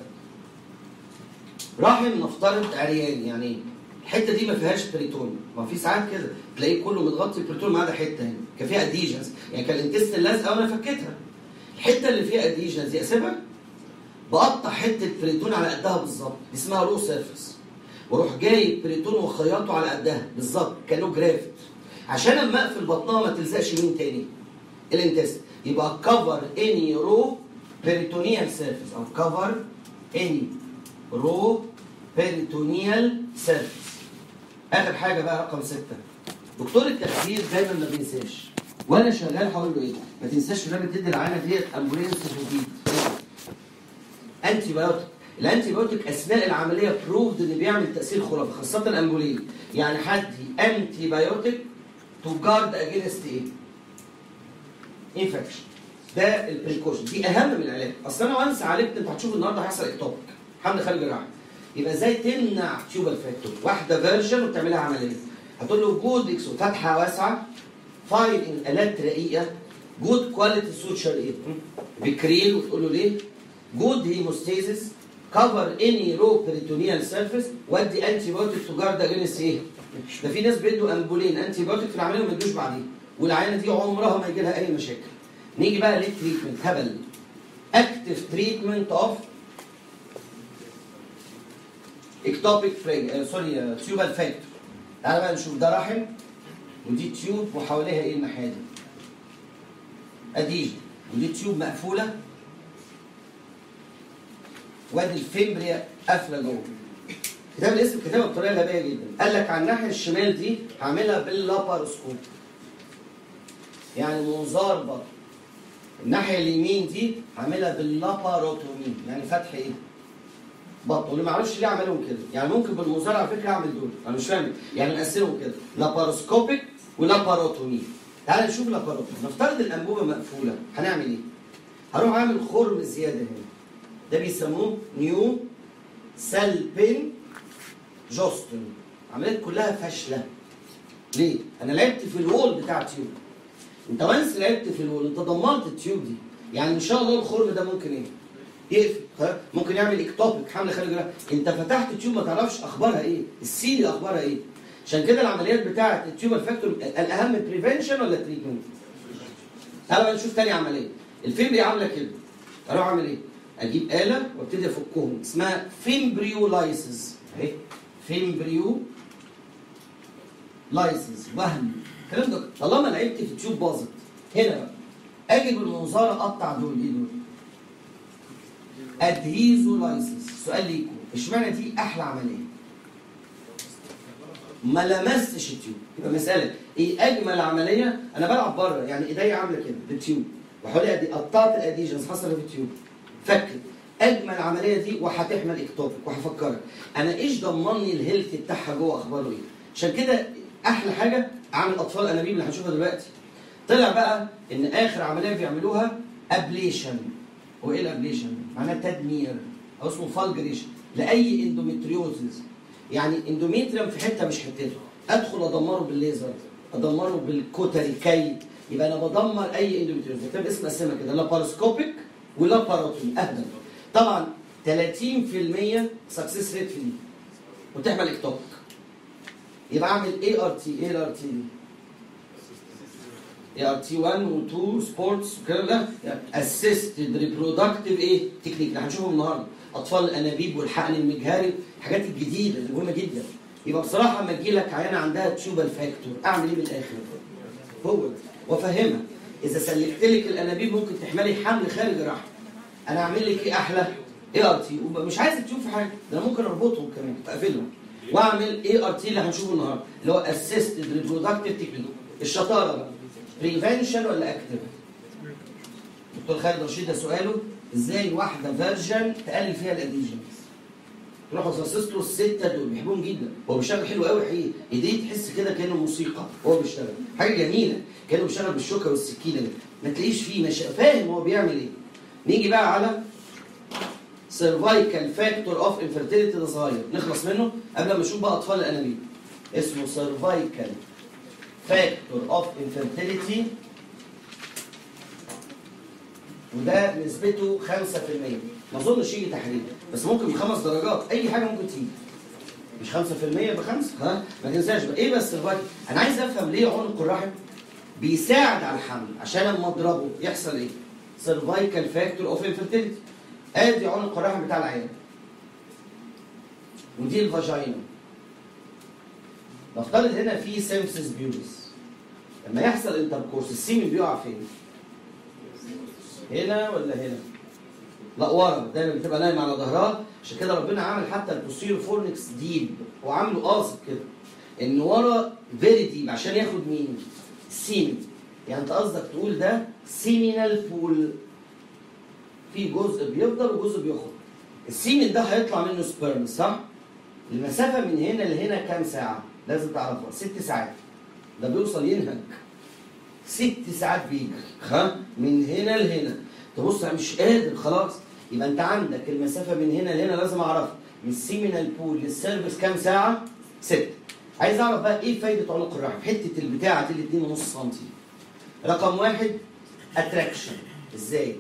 رحم نفترض عريان يعني ايه؟ الحته دي ما فيهاش بريتون ما في ساعات كده تلاقيه كله متغطي بريتون ما عدا حته هنا كان فيها اديجنز يعني كان الانتستين لازقه وانا فكيتها الحته اللي فيها اديجنز دي اسيبها بقطع حته بريتون على قدها بالظبط دي اسمها رو سيرفيس واروح جايب بريتون وخيطه على قدها بالظبط كانه جرافت عشان اما اقفل بطنها ما تلزقش مين تاني الانتست يبقى كفر اني رو peritoneal surface او cover any raw peritoneal surface اخر حاجه بقى رقم ستة دكتور التخدير دايما ما بينساش وانا شغال هقول له ايه ما تنساش في تدي العينه ديت امبولانس جديد انتي بايوتيك الانتي بايوتيك اثناء العمليه بروفد ان بيعمل تاثير خرافي خاصه الامبولين يعني حدي انتي بايوتيك تو جارد اجينست ايه؟ انفكشن ده البريكوشن دي اهم من العلاج اصل انا وانس عالجت انت هتشوف النهارده هيحصل اكتوبك حمل خارج الرحم يبقى ازاي تمنع تيوبال فاكتور واحده فيرجن وبتعملها عمليه هتقول له جود اكسو فتحه واسعه فايل ان الات رقيقه جود كواليتي سوتشر ايه بكريل وتقول له ليه جود هيموستيزيس كفر اني رو بريتونيال سيرفيس ودي انتي بايوتيك تو جارد اجينست ايه ده في ناس بيدوا امبولين انتي بايوتيك في العمليه وما يدوش بعديه والعينه دي عمرها ما يجي لها اي مشاكل نيجي بقى للتريتمنت هبل اكتف تريتمنت اوف اكتوبيك فريج سوري تيوبال فاكتور تعالى بقى نشوف ده رحم ودي تيوب وحواليها ايه الناحيه دي ادي ودي تيوب مقفوله وادي الفيمبريا قافله جوه كتاب الاسم كتابه بطريقه غبيه جدا قال لك على الناحيه الشمال دي هعملها باللاباروسكوب يعني منظار بطن الناحيه اليمين دي هعملها باللاباروتومي يعني فتح ايه؟ بطن واللي ما اعرفش ليه عملهم كده يعني ممكن بالمنظار على فكره اعمل دول انا مش فاهم يعني نقسمهم كده لاباروسكوبيك ولاباروتومي تعال نشوف لاباروتومي نفترض الانبوبه مقفوله هنعمل ايه؟ هروح اعمل خرم زياده هنا ده بيسموه نيو سلبين جوستن عمليات كلها فاشله ليه؟ انا لعبت في الوول بتاع التيوب انت وانس لعبت في الوول انت دمرت التيوب دي يعني ان شاء الله الخرم ده ممكن ايه؟ يقفل ها؟ ممكن يعمل اكتوبك حمل خارج الجراحة. انت فتحت التيوب ما تعرفش اخبارها ايه السيل اخبارها ايه عشان كده العمليات بتاعه التيوب الفاكتور الاهم بريفنشن ولا تريتمنت تعالى بقى نشوف تاني عمليه الفيمبري عامله كده اروح اعمل ايه اجيب اله وابتدي افكهم اسمها فيمبريولايسيس اهي فيمبريو لايسنس وهم الكلام ده طالما لعبت في التيوب باظت هنا بقى اجي بالمنظار اقطع دول ايه دول ادهيزو لايسنس سؤال ليكم اشمعنى دي احلى عمليه ما لمستش التيوب يبقى مساله ايه اجمل عمليه انا بلعب بره يعني ايديا عامله كده بالتيوب وحوالي ادي قطعت الاديجنز حصل في التيوب فكت اجمل عمليه دي وهتحمل اكتوبك وهفكرك انا ايش ضمني الهيلث بتاعها جوه اخباره ايه عشان كده احلى حاجه اعمل اطفال انابيب اللي هنشوفها دلوقتي طلع بقى ان اخر عمليه بيعملوها ابليشن هو ايه الابليشن معناه تدمير او اسمه فالجريشن لاي اندوميتريوزز يعني اندوميتريوم في حته مش حتته ادخل ادمره بالليزر ادمره بالكوتري كي يبقى انا بدمر اي اندوميتريوز كتاب اسم قسمها كده لاباراسكوبيك ولاباروتومي اهدى طبعا 30% سكسس ريت في دي وتحمل اكتوبك يبقى اعمل اي ار تي ايه الار تي دي؟ اي ار تي 1 و2 سبورتس والكلام ده اسيستد ريبرودكتيف ايه تكنيك اللي هنشوفه النهارده اطفال الانابيب والحقن المجهري الحاجات الجديده اللي مهمه جدا يبقى بصراحه لما تجي لك عيانه عندها تيوبال فاكتور اعمل ايه من الاخر؟ هو ده وافهمها اذا سلكت لك الانابيب ممكن تحملي حمل خارج الرحم انا اعمل لك ايه احلى؟ اي ار تي ومش عايزك تشوف حاجه ده انا ممكن اربطهم كمان اقفلهم واعمل اي ار تي اللي هنشوفه النهارده اللي هو اسيستد ريبرودكتيف تكنيك الشطاره بقى بريفنشن ولا اكتف؟ دكتور خالد رشيد ده سؤاله ازاي واحده فيرجن تقلل فيها الاديجنز تروح مخصص له السته دول بيحبهم جدا هو بيشتغل حلو قوي حقيقي ايديه تحس كده كانه موسيقى وهو بيشتغل حاجه جميله كانه بيشتغل بالشوكه والسكينه دي ما تلاقيش فيه مش فاهم هو بيعمل ايه نيجي بقى على سيرفايكال فاكتور اوف انفيرتيليتي ده صغير نخلص منه قبل ما نشوف بقى اطفال الانابيب اسمه سيرفايكال فاكتور اوف انفيرتيليتي وده نسبته 5% ما اظنش يجي تحليل بس ممكن بخمس درجات اي حاجه ممكن تيجي مش 5% بخمسه ها ما تنساش بقى ايه بس الفايت انا عايز افهم ليه عنق الرحم بيساعد على الحمل عشان لما اضربه يحصل ايه؟ سيرفايكال فاكتور اوف انفيرتيليتي ادي عنق الرحم بتاع العيان ودي الفاجينا نفترض هنا في سيمسس بيوبس لما يحصل انتركورس السيمن بيقع فين؟ هنا ولا هنا؟ لا ورا دايما بتبقى نايمه على ظهرها عشان كده ربنا عامل حتى البوستيريور فورنكس ديب وعامله قاصد كده ان ورا فيري ديب عشان ياخد مين؟ سيمن يعني انت قصدك تقول ده سيمينال بول في جزء بيفضل وجزء بيخرج السيمن ده هيطلع منه سبرم صح؟ المسافة من هنا لهنا كام ساعة؟ لازم تعرفها ست ساعات ده بيوصل ينهج ست ساعات بيجري ها من هنا لهنا تبص انا مش قادر خلاص يبقى انت عندك المسافة من هنا لهنا لازم اعرفها من السيمينال بول للسيرفس كام ساعة؟ ست عايز اعرف بقى ايه فايدة عنق الرحم؟ حتة البتاعة دي ال 2.5 سم رقم واحد اتراكشن ازاي؟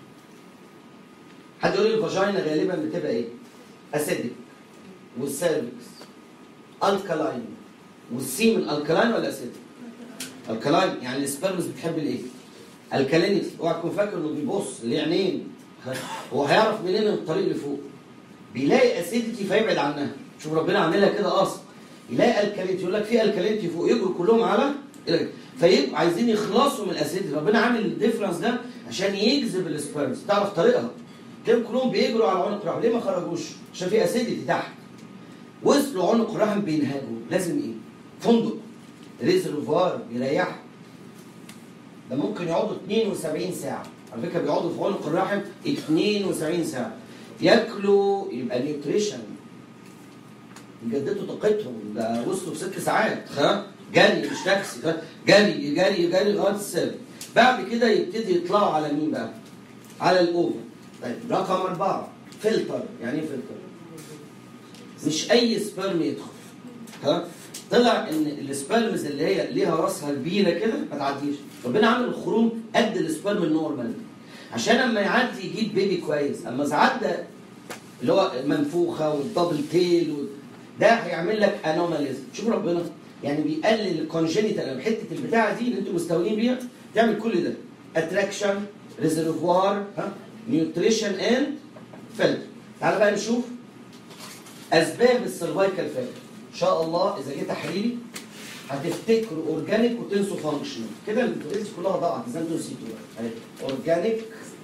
حد يقول لي الفاجينا غالبا بتبقى ايه؟ اسيدك والسيرفكس الكلاين والسيمن الكلاين ولا اسيدك؟ الكلاين يعني السبرمز بتحب الايه؟ الكالينيتي اوعى تكون فاكر انه بيبص ليه عينين هو هيعرف منين الطريق اللي فوق بيلاقي اسيديتي فيبعد عنها شوف ربنا عاملها كده قصد يلاقي الكالينيتي يقول لك في الكالينيتي فوق يجروا كلهم على فيبقوا عايزين يخلصوا من الاسيديتي ربنا عامل الديفرنس ده عشان يجذب السبرمز تعرف طريقها تلاقيهم كلهم بيجروا على عنق الرحم ليه ما خرجوش؟ عشان في اسيديتي تحت وصلوا عنق الرحم بينهجوا لازم ايه؟ فندق ريزرفوار بيريحوا ده ممكن يقعدوا 72 ساعه على فكره بيقعدوا في عنق الرحم 72 ساعه ياكلوا يبقى نيوتريشن يجددوا طاقتهم ده وصلوا في ست ساعات ها جري مش تاكسي ها؟ جري جري جري لغايه السابع بعد كده يبتدي يطلعوا على مين بقى؟ على الاوفر طيب رقم اربعه فلتر يعني ايه فلتر؟ مش اي سبرم يدخل ها طلع ان السبرمز اللي هي ليها راسها كبيره كده ما تعديش ربنا عامل الخروم قد السبرم النورمال عشان اما يعدي يجيب بيبي كويس اما اذا عدى اللي هو منفوخه والدبل تيل وال... ده هيعمل لك انوماليز شوف ربنا يعني بيقلل الكونجينيتال حته البتاعه دي اللي انتم مستويين بيها تعمل كل ده اتراكشن ريزرفوار ها نيوتريشن اند فلتر تعال بقى نشوف اسباب السرفايكال فاكتور ان شاء الله اذا جه تحليلي هتفتكروا اورجانيك وتنسوا فانكشنال كده الانتريز كلها ضاعت زي ما انتوا نسيتوها اهي اورجانيك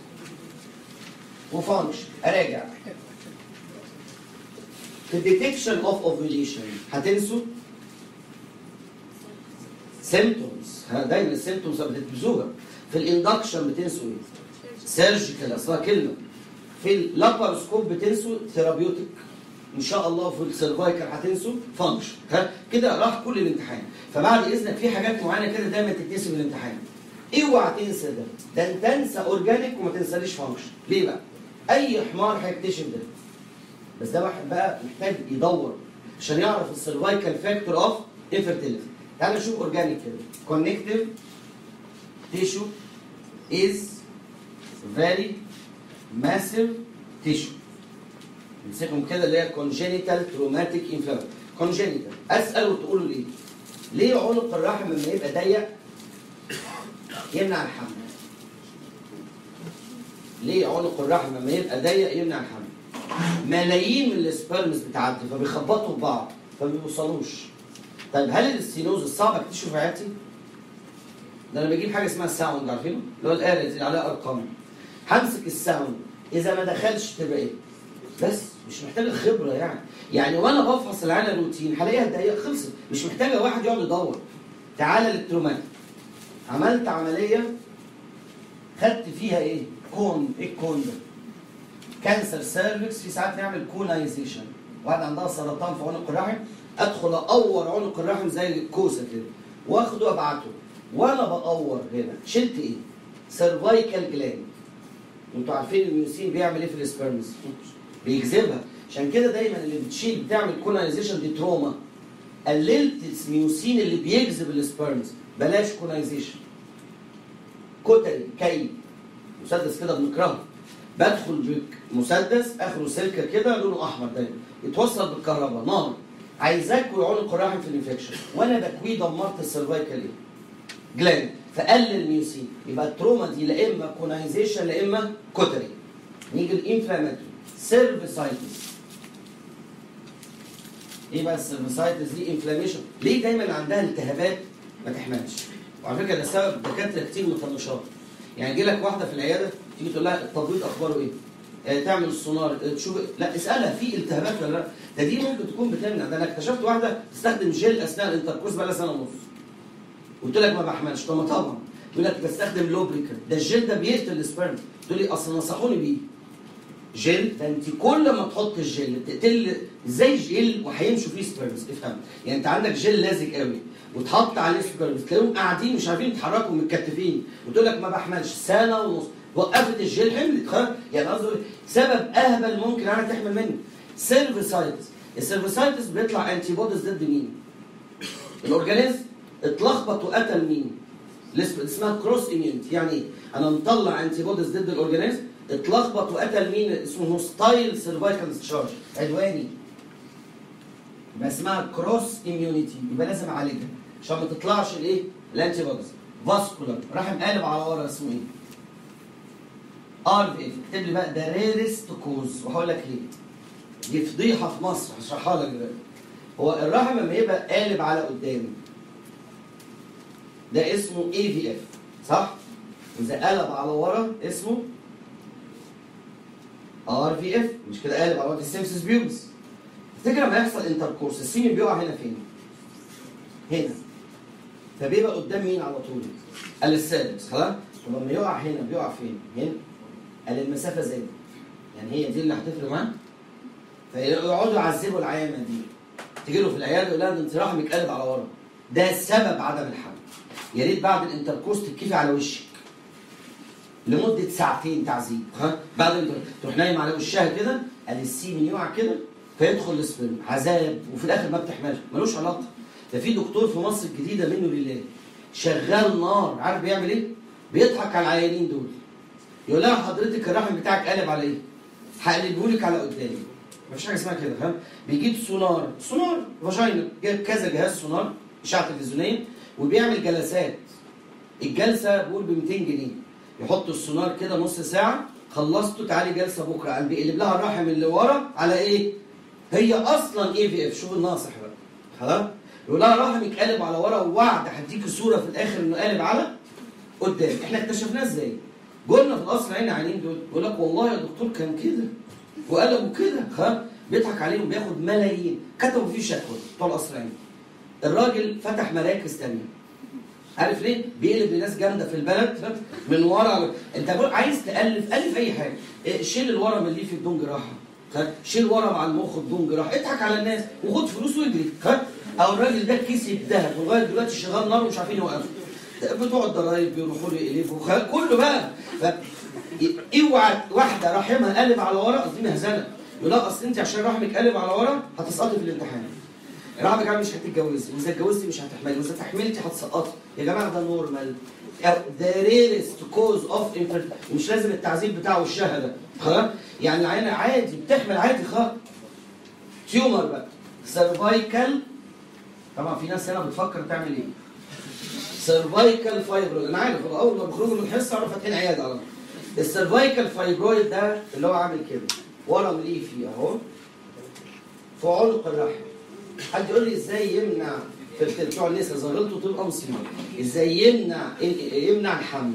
وفانكشن اراجع في الديتكشن اوف اوفيليشن هتنسوا سيمتومز دايما السيمتومز بتدبسوها في الاندكشن بتنسوا ايه؟ سيرجيكال اصلها كلمه في اللاباروسكوب بتنسوا ثيرابيوتيك ان شاء الله في السيرفايكال هتنسوا فانكشن ها كده راح كل الامتحان فبعد اذنك في حاجات معينه كده دايما تتنسي في الامتحان اوعى تنسى ده ده انت تنسى اورجانيك وما تنساليش فانكشن ليه بقى؟ اي حمار هيكتشف ده بس ده واحد بقى محتاج يدور عشان يعرف السيرفايكال فاكتور اوف انفيرتيليتي تعال نشوف اورجانيك كده كونكتيف تيشو از فيري ماسيف تيشو نمسكهم كده اللي هي كونجينيتال تروماتيك انفلاماتوري كونجينيتال اسال وتقولوا ليه؟ ليه عنق الرحم لما يبقى ضيق يمنع الحمل؟ ليه عنق الرحم لما يبقى ضيق يمنع الحمل؟ ملايين من السبرمز بتعدي فبيخبطوا في بعض فما بيوصلوش طيب هل الستينوز الصعب اكتشفه في حياتي؟ ده انا بجيب حاجه اسمها الساوند عارفينه؟ اللي هو الاله اللي عليها ارقام همسك الساوند اذا ما دخلش تبقى ايه؟ بس مش محتاجه خبره يعني يعني وانا بفحص العينه روتين هلاقيها دقيقه خلصت مش محتاجه واحد يقعد يدور تعالى للترومات عملت عمليه خدت فيها ايه؟ كون ايه الكون ده؟ كانسر سيرفكس في ساعات نعمل كونايزيشن واحد عندها سرطان في عنق الرحم ادخل اقور عنق الرحم زي الكوسه كده واخده ابعته وانا بقور هنا شلت ايه؟ سيرفايكال جلاند انتوا عارفين الميوسين بيعمل ايه في السبرمز؟ بيجذبها عشان كده دايما اللي بتشيل بتعمل كونايزيشن دي تروما قللت الميوسين اللي بيجذب السبرمز بلاش كونايزيشن كتري كي مسدس كده بنكرهه بدخل بمسدس اخره سلكه كده لونه احمر دايما يتوصل بالكهرباء نار عايزاك وعنق الرحم في الانفكشن وانا بكويه دمرت السيرفايكال ايه؟ جلاند فقلل ميوسين يبقى التروما دي لا اما كونايزيشن لا اما كتري نيجي الانفلاماتوري سيرفيسايتس ايه بقى السيرفيسايتس دي انفلاميشن ليه دايما عندها التهابات ما تحملش وعلى فكره ده سبب دكاتره كتير مطنشات يعني يجي لك واحده في العياده تيجي تقول لها التبويض اخباره ايه؟ آه تعمل السونار آه تشوف لا اسالها في التهابات ولا لا؟ ده دي ممكن تكون بتمنع ده انا اكتشفت واحده تستخدم جل اثناء الانتركورس بقى لها سنه ونص قلت لك ما بحملش طب ما طبعا تقول لك بستخدم لوبريكانت ده الجل ده بيقتل السبرم تقول لي اصل نصحوني بيه جل ده انت كل ما تحط الجل بتقتل ازاي جل وهيمشوا فيه سبرمز افهم يعني انت عندك جل لازق قوي وتحط عليه سبرمز تلاقيهم قاعدين مش عارفين يتحركوا متكتفين وتقول لك ما بحملش سنه ونص وقفت الجل حملت خلاص يعني قصدي سبب اهبل ممكن انا تحمل منه سيرفيسايتس السيرفيسايتس بيطلع انتي بوديز ضد مين؟ الاورجانيزم اتلخبط وقتل مين؟ اسمها كروس اميونتي يعني ايه؟ انا مطلع انتي بوديز ضد الاورجانيزم اتلخبط وقتل مين اسمه هوستايل سيرفايكال ديسشارج عدواني يبقى اسمها كروس اميونيتي يبقى لازم اعالجها عشان ما تطلعش الايه؟ الانتي بوديز فاسكولار رحم قالب على ورا اسمه ايه؟ ار في اف اكتب لي بقى ده ريرست كوز وهقول لك ليه دي فضيحه في مصر هشرحها لك دلوقتي هو الرحم لما يبقى قالب على قدام ده اسمه اي في اف صح؟ واذا قلب على ورا اسمه ار في اف مش كده قالب على ورا السيمسس بيوبس تفتكر لما يحصل انتركورس السيمين بيقع هنا فين؟ هنا فبيبقى قدام مين على طول؟ قال السادس خلاص؟ طب لما يقع هنا بيقع فين؟ هنا قال المسافه زادت يعني هي دي اللي هتفرق معاه فيقعدوا يعذبوا العيانه دي تيجي له في العياده يقول لها ده انت رحمك قلب على ورا ده سبب عدم الحمل يا ريت بعد الانتركوست تكفي على وشك لمده ساعتين تعذيب ها بعد الانتر- تروح نايم على وشها كده قال السيمن يقع كده فيدخل السبرم عذاب وفي الاخر ما بتحملش ملوش علاقه ده في دكتور في مصر الجديده منه لله شغال نار عارف بيعمل ايه؟ بيضحك على العيانين دول يقول لها حضرتك الرحم بتاعك قلب على ايه؟ هقلبه لك على قدامي مفيش حاجه اسمها كده فاهم؟ بيجيب سونار سونار فاجينا جايب كذا جهاز سونار اشعه تلفزيونيه وبيعمل جلسات الجلسه بقول ب 200 جنيه يحط السونار كده نص ساعه خلصته تعالي جلسه بكره قال بيقلب لها الرحم اللي ورا على ايه؟ هي اصلا اي في اف شوف الناصح بقى خلاص؟ يقول لها رحمك قالب على ورا ووعد هديكي صوره في الاخر انه قالب على قدام احنا اكتشفناه ازاي؟ قلنا في القصر عين عينين دول يقول لك والله يا دكتور كان كده وقلبوا كده خلاص بيضحك عليهم بياخد ملايين كتبوا فيه شكوى بتوع القصر عين الراجل فتح مراكز تانية عارف ليه؟ بيقلب لناس جامده في البلد فاهم؟ من ورا انت بقول عايز تالف الف اي حاجه إيه، شيل الورم اللي فيه بدون جراحه فاهم؟ شيل ورم على المخ بدون جراحه اضحك على الناس وخد فلوس واجري فاهم؟ او الراجل ده كيس الذهب ولغايه دلوقتي شغال نار ومش عارفين يوقفوا بتوع الضرايب بيروحوا له يقلبوا خ- كله بقى ف... اوعى واحده رحمها قلب على ورا قصدي مهزله يقول لها اصل انت عشان رحمك قلب على ورا هتسقطي في الامتحان رحمك عامل مش هتتجوزي واذا اتجوزتي مش هتحملي واذا تحملتي هتسقطي يا جماعه ده نورمال ذا ريرست كوز اوف مش لازم التعذيب بتاعه الشهاده خلاص يعني العيانه عادي بتحمل عادي خالص تيومر بقى سيرفايكال طبعا في ناس هنا بتفكر تعمل ايه سيرفايكال فايبرويد انا عارف هو اول ما بيخرجوا من الحصه عرفوا فاتحين عياده على طول السيرفايكال فايبرويد ده اللي هو عامل كده ورم ليفي اهو في عنق الرحم حد يقول لي ازاي يمنع في في بتوع النساء ظاهرته تبقى مصيبه ازاي يمنع يمنع الحمل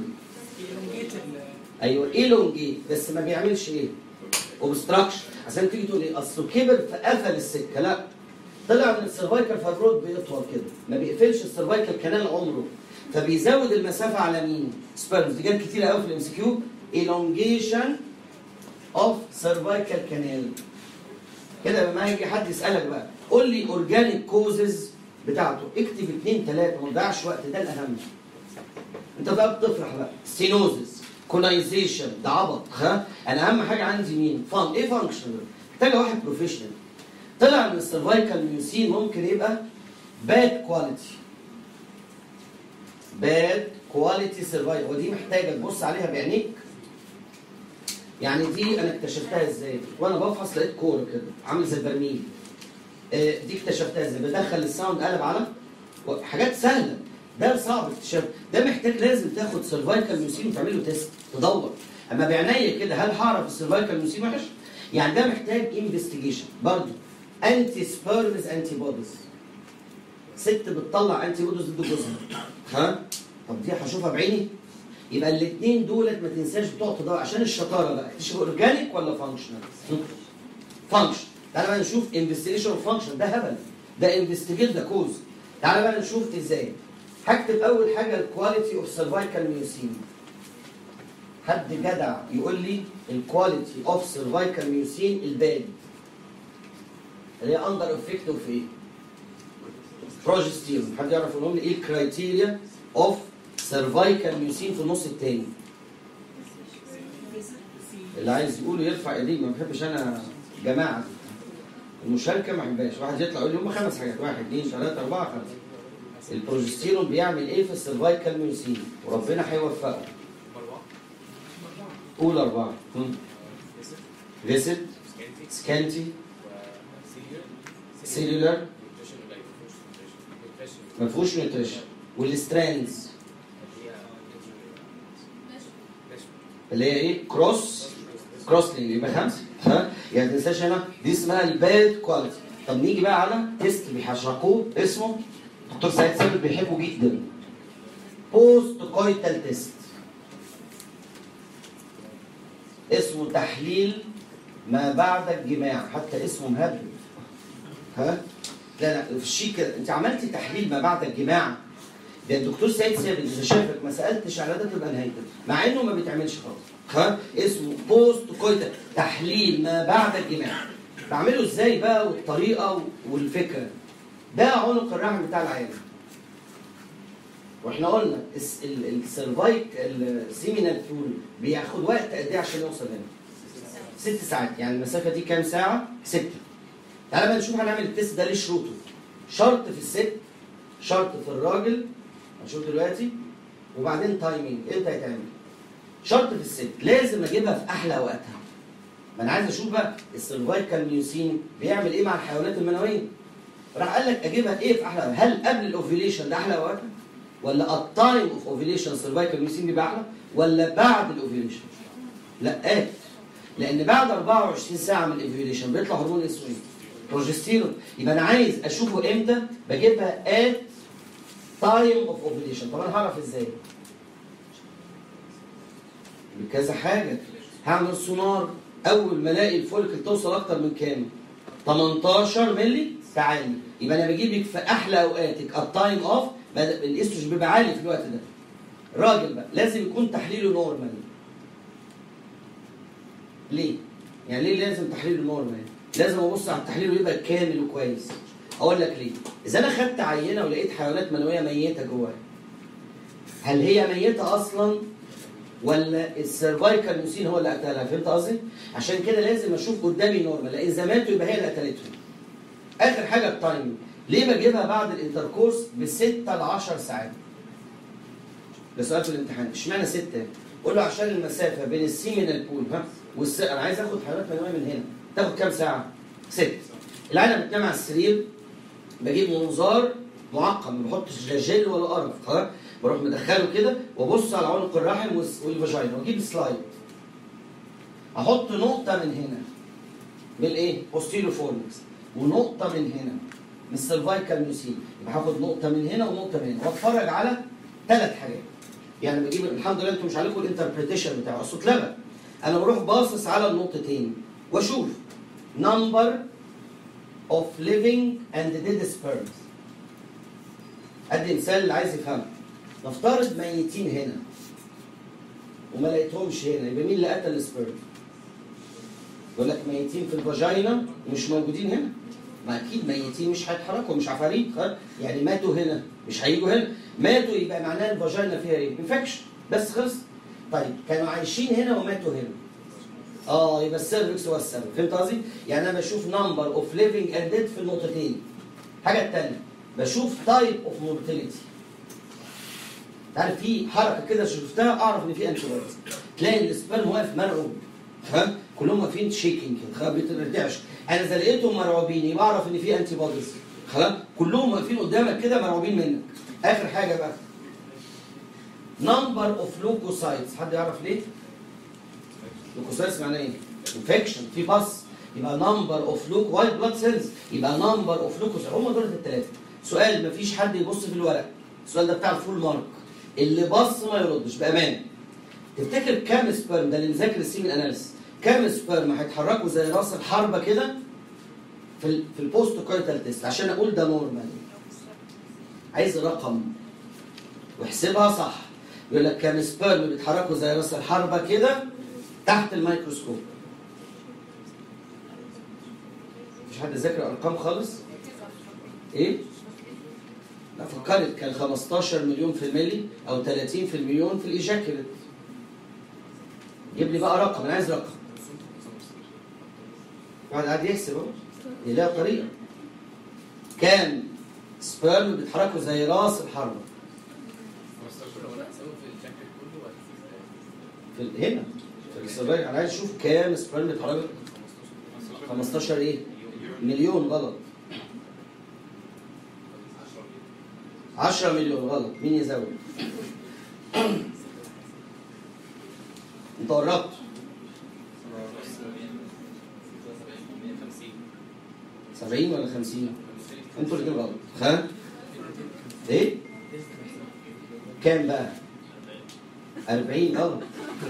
ايوه ايلونجيت بس ما بيعملش ايه اوبستراكشن عشان تيجي تقول ايه اصله كبر فقفل السكه لا طلع من السيرفايكال فايبرويد بيطول كده ما بيقفلش السيرفايكال كانال عمره فبيزود المسافه على مين؟ سبيرمز دي جت كتير قوي في الام سي كيو elongation اوف سيرفايكال كانال كده لما يجي حد يسالك بقى قول لي اورجانيك كوزز بتاعته اكتب اثنين ثلاثه ما تضيعش وقت ده الاهم انت بقى بتفرح بقى سينوزس كونايزيشن ده عبط ها انا اهم حاجه عندي مين فان ايه فانكشنال محتاج واحد بروفيشنال طلع من السيرفايكال ميوسين ممكن يبقى باد كواليتي باد كواليتي سيرفايكال ودي محتاجه تبص عليها بعينيك يعني دي انا اكتشفتها ازاي وانا بفحص لقيت كوره كده عامل زي البرميل آه، دي اكتشفتها ازاي بدخل الساوند قلب على حاجات سهله ده صعب اكتشاف ده محتاج لازم تاخد سيرفايكال ميوسين وتعمل له تيست تدور اما بعينيا كده هل هعرف السيرفايكال ميوسين وحش يعني ده محتاج انفستيجيشن برضه انتي سبيرمز انتي بوديز ست بتطلع انتي بوديز ضد جوزها ها طب دي هشوفها بعيني يبقى الاثنين دولت ما تنساش بتوع تدور عشان الشطاره بقى تشوف اورجانيك ولا فانكشنال فانكشن تعالى بقى نشوف انفستيجيشن اوف فانكشن ده هبل ده انفستيجيت ده كوز تعالى بقى نشوف ازاي هكتب اول حاجه الكواليتي اوف سيرفايكال ميوسين حد جدع يقول لي الكواليتي اوف سيرفايكال ميوسين الباد اللي هي اندر افكت اوف ايه؟ بروجستيرون حد يعرف يقول لي ايه الكرايتيريا اوف سيرفايكال ميوسين في النص الثاني اللي عايز يقوله يرفع ايديه ما بحبش انا جماعه المشاركه ما بحبهاش واحد يطلع يقول لي هم خمس حاجات واحد اثنين ثلاثه اربعه خمسه البروجستيرون بيعمل ايه في السيرفايكال ميوسين وربنا هيوفقه قول اربعه فيسد سكانتي سيلولار ما فيهوش نيوتريشن والستراندز اللي هي ايه كروس كروس لينج يبقى خمسه ها يعني ما تنساش هنا دي اسمها الباد كواليتي طب نيجي بقى على تيست بيحشرقوه اسمه دكتور سعيد ثابت بيحبه جدا بوست كويتال تيست اسمه تحليل ما بعد الجماع حتى اسمه مهبب ها لا لا في الشيك كده انت عملتي تحليل ما بعد الجماع ده الدكتور سيد ثابت اذا شافك ما سالتش على ده تبقى نهايتك مع انه ما بيتعملش خالص ها اسمه بوست كويتا تحليل ما بعد الجماع بعمله ازاي بقى والطريقه والفكره ده عنق الرحم بتاع العيان واحنا قلنا الس- ال- السيرفايك السيمينال فول بياخد وقت قد ايه عشان يوصل هنا؟ ست ساعات يعني المسافه دي كام ساعه؟ سته تعالى بقى نشوف هنعمل التست ده ليه شروطه شرط في الست شرط في الراجل هنشوف دلوقتي وبعدين تايمينج امتى هيتعمل شرط في الست لازم اجيبها في احلى اوقاتها ما انا عايز اشوف بقى السيرفايكال ميوسين بيعمل ايه مع الحيوانات المنويه راح قال لك اجيبها في ايه في احلى أوقات؟ هل قبل الاوفيليشن ده احلى اوقاتها ولا التايم اوف اوفيليشن سيرفايكال ميوسين بيبقى احلى ولا بعد الاوفيليشن لا آت. لان بعد 24 ساعه من الاوفيليشن بيطلع هرمون اسمه ايه بروجستيرون يبقى انا عايز اشوفه امتى بجيبها ات تايم اوف اوفيليشن طب انا هعرف ازاي بكذا حاجه هعمل سونار اول ما الاقي الفوليكل توصل اكتر من كام 18 مللي تعالي يبقى انا بجيبك في احلى اوقاتك التايم اوف الاستروجين بيبقى عالي في الوقت ده راجل بقى لازم يكون تحليله نورمال ليه؟ يعني ليه لازم تحليله نورمال؟ لازم ابص على التحليل ويبقى كامل وكويس. اقول لك ليه؟ اذا انا خدت عينه ولقيت حيوانات منويه ميته جواها هل هي ميته اصلا ولا السيرفايكال ميوسين هو اللي قتلها فهمت قصدي؟ عشان كده لازم اشوف قدامي نورمال لان اذا ماتوا يبقى هي اللي قتلتهم. اخر حاجه التايمنج ليه بجيبها بعد الانتركورس ب 6 ل 10 ساعات؟ ده سؤال في الامتحان اشمعنى 6 قول له عشان المسافه بين السيمينال بول ها والس... انا عايز اخد حيوانات منويه من هنا تاخد كام ساعه؟ ست العيله بتنام على السرير بجيب منظار معقم ما بحطش لا جل ولا قرف خلاص بروح مدخله كده وابص على عنق الرحم والس- والفاجينا واجيب سلايد احط نقطه من هنا من الايه؟ بوستيريو فورنكس ونقطه من هنا من السيرفايكال ميوسين يبقى هاخد نقطه من هنا ونقطه من هنا واتفرج على ثلاث حاجات يعني بجيب الحمد لله انتم مش عليكم الانتربريتيشن بتاعه اصل اتلغى انا بروح باصص على النقطتين واشوف number of living and dead sperms ادي مثال اللي عايز يفهمه نفترض ميتين هنا وما لقيتهمش هنا يبقى مين اللي قتل السبيرم؟ يقول لك ميتين في الفاجينا ومش موجودين هنا ما اكيد ميتين مش هيتحركوا مش عفاريت خلاص؟ يعني ماتوا هنا مش هيجوا هنا ماتوا يبقى معناه الفاجينا فيها ايه؟ انفكشن بس خلص طيب كانوا عايشين هنا وماتوا هنا اه يبقى السيرفكس هو السبب فهمت قصدي؟ يعني انا بشوف نمبر اوف ليفنج اند ديد في النقطتين الحاجه الثانيه بشوف تايب اوف مورتاليتي تعرف في حركه كده شفتها اعرف ان في انتي تلاقي السبرم واقف مرعوب فاهم كلهم واقفين شيكينج كده خلاص ما بترجعش انا اذا لقيتهم مرعوبين يبقى اعرف ان في انتي بوديز خلاص كلهم واقفين قدامك كده مرعوبين منك اخر حاجه بقى نمبر اوف لوكوسايتس حد يعرف ليه؟ لوكوسايتس معناه ايه؟ انفكشن في بص يبقى نمبر اوف لوك وايت بلاد سيلز يبقى نمبر اوف لوكوسايتس هم دول الثلاثه سؤال مفيش حد يبص في الورق السؤال ده بتاع الفول مارك اللي بص ما يردش بامان تفتكر كام سبرم ده اللي مذاكر السيمن اناليسيس كام سبرم هيتحركوا زي راس الحربه كده في ال في البوست كويتال تيست عشان اقول ده نورمال عايز رقم واحسبها صح يقول لك كام سبرم بيتحركوا زي راس الحربه كده تحت الميكروسكوب مفيش حد ذاكر ارقام خالص ايه لا فكرت كان 15 مليون في الملي او 30 في المليون في الايجاكيوليت جيب لي بقى رقم انا عايز رقم واحد قاعد يحسب اهو دي لها طريقه كام سبيرم بيتحركوا زي راس الحربه في ال- هنا في السبايك انا عايز اشوف كام سبيرم بيتحركوا 15 ايه مليون غلط 10 مليون غلط مين يزود انت قربت 70 ولا 50 انتوا الاثنين غلط ها ايه كام بقى 40 غلط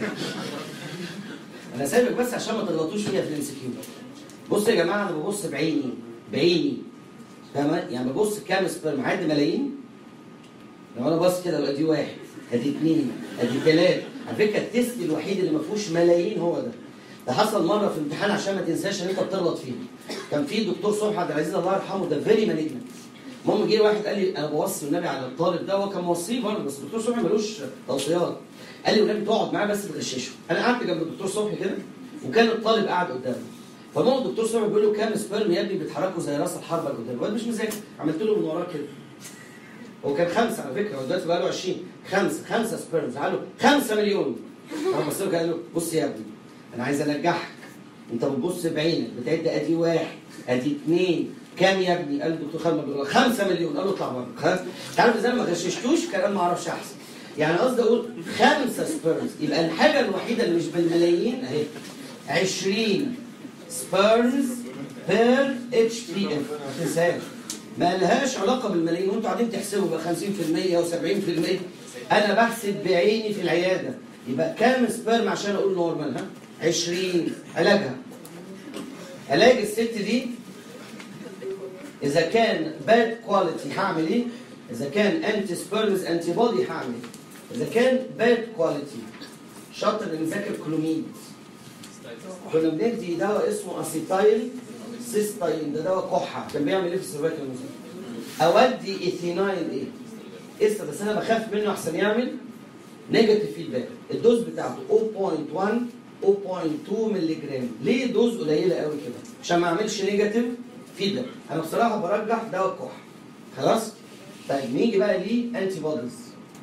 انا سايبك بس عشان ما تغلطوش فيها في الام سي كيو بص يا جماعه انا ببص بعيني بعيني فاهم يعني ببص كام سبرم عد ملايين لو انا باص كده يبقى دي واحد ادي اثنين ادي ثلاثه على فكره التيست الوحيد اللي ما فيهوش ملايين هو ده ده حصل مره في امتحان عشان ما تنساش ان انت بتغلط فيه كان في دكتور صبحي عبد العزيز الله يرحمه ده فيري مانجمنت المهم جه واحد قال لي انا بوصي النبي على الطالب ده هو كان موصيه برضه بس الدكتور صبحي ملوش توصيات قال لي والنبي تقعد معاه بس تغششه انا قعدت جنب الدكتور صبحي كده وكان الطالب قاعد قدامه فالمهم الدكتور صبحي بيقول له كام سبيرم يا ابني بيتحركوا زي راس الحربه اللي قدام الواد مش مذاكر عملت له من وراه كده هو كان خمسه على فكره هو دلوقتي بقى له 20 خمسه خمسه سبيرمز قال له 5 مليون راح بص له قال له بص يا ابني انا عايز انجحك انت بتبص بعينك بتعد ادي واحد ادي اثنين كام يا ابني؟ قال الدكتور خالد مبروك 5 مليون قال له اطلع بره خلاص انت عارف ازاي ما غششتوش كان قال ما اعرفش احسن يعني قصدي اقول خمسه سبيرمز يبقى الحاجه الوحيده اللي مش بالملايين اهي 20 سبيرمز بير اتش بي اف ما تنساش ما لهاش علاقه بالملايين وانتوا قاعدين تحسبوا بقى 50% او 70% انا بحسب بعيني في العياده يبقى كام سبيرم عشان اقول نورمال ها 20 علاجها علاج الست دي اذا كان باد كواليتي هعمل ايه اذا كان انتي سبيرمز انتي بودي هعمل ايه اذا كان باد كواليتي شاطر اللي مذاكر كلوميد كنا بندي دواء اسمه اسيتايل سيستاين ده دواء كحه كان بيعمل ايه في السيرفايكال الموسم اودي ايثينايل ايه قصه بس انا بخاف منه احسن يعمل نيجاتيف فيدباك الدوز بتاعته 0.1 0.2 مللي جرام ليه دوز قليله قوي كده عشان ما اعملش نيجاتيف فيدباك انا بصراحه برجح دواء الكحه خلاص طيب نيجي بقى ليه انتي بوديز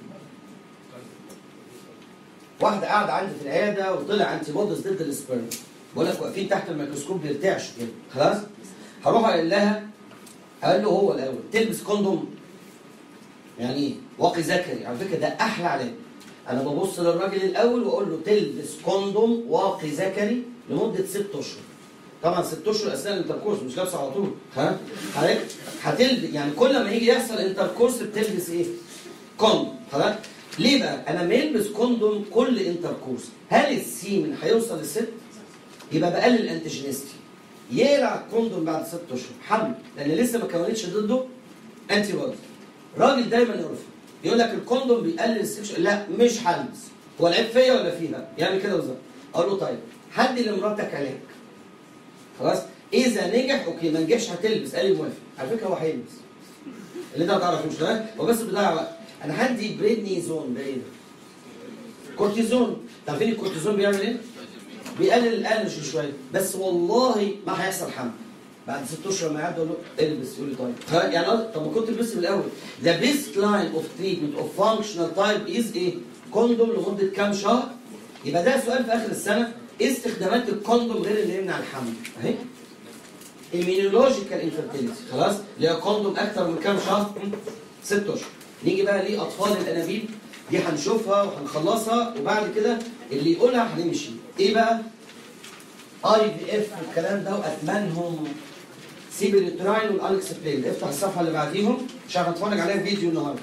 واحده قاعده عندي في العياده وطلع انتي بوديز ضد السبرم بقول لك واقفين تحت الميكروسكوب بيرتعشوا كده خلاص هروح اقول لها اقول له هو الاول تلبس كوندوم يعني ايه واقي ذكري على فكره ده احلى علاج انا ببص للراجل الاول واقول له تلبس كوندوم واقي ذكري لمده ست اشهر طبعا ست اشهر اثناء الانتركورس مش لابسه على طول ها حضرتك هتلبس يعني كل ما يجي يحصل انتركورس بتلبس ايه؟ كوندوم خلاص ليه بقى؟ انا لما يلبس كوندوم كل انتركورس هل السيمن هيوصل للست؟ يبقى بقلل الانتيجينيستي يقلع الكوندوم بعد ست اشهر حمل لان لسه ما كونتش ضده انتي بودي راجل دايما يرفض يقول لك الكوندوم بيقلل السكشن لا مش هلبس هو العيب فيا ولا فيها؟ يعني كده بالظبط اقول له طيب حدي لمراتك علاج خلاص اذا نجح اوكي ما نجحش هتلبس قال لي موافق على فكره هو هيلبس اللي انت ما تعرفوش ده هو بس بيضيع وقت انا هدي بريدنيزون ده ايه ده؟ كورتيزون عارفين الكورتيزون بيعمل ايه؟ بيقلل الانرجي شويه بس والله ما هيحصل حمل بعد ست اشهر ما يعدوا له البس يقول لي طيب ها، يعني أنا- طب ما كنت لبست من الاول ذا بيست لاين اوف تريتمنت اوف فانكشنال تايب از ايه؟ كوندوم لمده كام شهر يبقى ده سؤال في اخر السنه ايه استخدامات الكوندوم غير اللي يمنع الحمل اهي immunological infertility خلاص اللي هي كوندوم اكتر من كام شهر م? ست اشهر نيجي بقى ليه اطفال الانابيب دي هنشوفها وهنخلصها وبعد كده اللي يقولها هنمشي ايه بقى اي في اف والكلام ده واتمنهم سيب اليوتراين والالكس بليل افتح الصفحه اللي بعديهم عشان هنتفرج عليها فيديو النهارده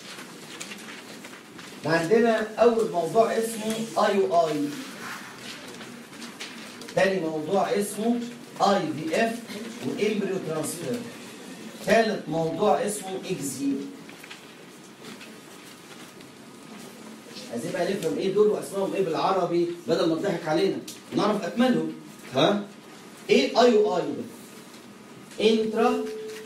عندنا اول موضوع اسمه اي او اي تاني موضوع اسمه اي في اف وامبريو ترانسفير ثالث موضوع اسمه اكزي عايزين بقى نفهم ايه دول واسمائهم ايه بالعربي بدل ما تضحك علينا نعرف اكملهم ها ايه اي او اي ده انترا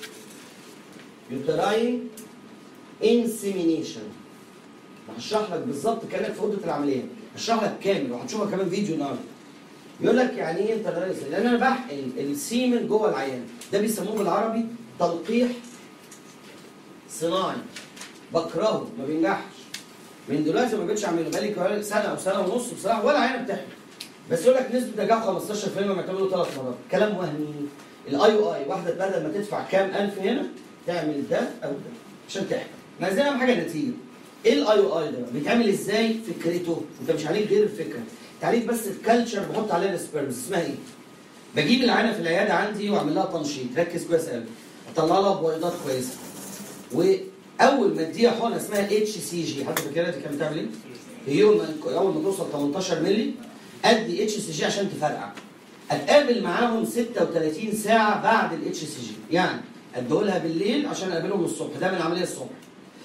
يوتراين انسيمينيشن هشرح لك بالظبط كانك في اوضه العمليه هشرح لك كامل وهتشوفها كمان فيديو النهارده يقول لك يعني ايه انت لان انا بحقن السيمن جوه العيان ده بيسموه بالعربي تلقيح صناعي بكرهه ما بينجحش من دلوقتي ما بقتش اعمله بقالي كوالي سنه او سنه ونص بصراحه ولا عينه بتحمل بس يقول لك نسبه نجاح 15% لما تعمله ثلاث مرات كلام وهمي الاي او اي واحده بدل ما تدفع كام الف هنا تعمل ده او ده عشان تحمل احنا عايزين اهم حاجه النتيجه ايه الاي او اي ده بيتعمل ازاي فكرته انت مش عليك غير الفكره تعريف بس الكالتشر بحط عليها السبيرمز اسمها ايه بجيب العينه في العياده عندي واعمل لها تنشيط ركز كويس قوي اطلع لها بويضات كويسه واول ما اديها حقنه اسمها اتش سي جي حد فاكرها دي كانت بتعمل ايه؟ هيومن اول ما توصل 18 مللي ادي اتش سي جي عشان تفرقع اتقابل معاهم 36 ساعه بعد الاتش سي جي يعني اديهولها بالليل عشان اقابلهم الصبح ده من العمليه الصبح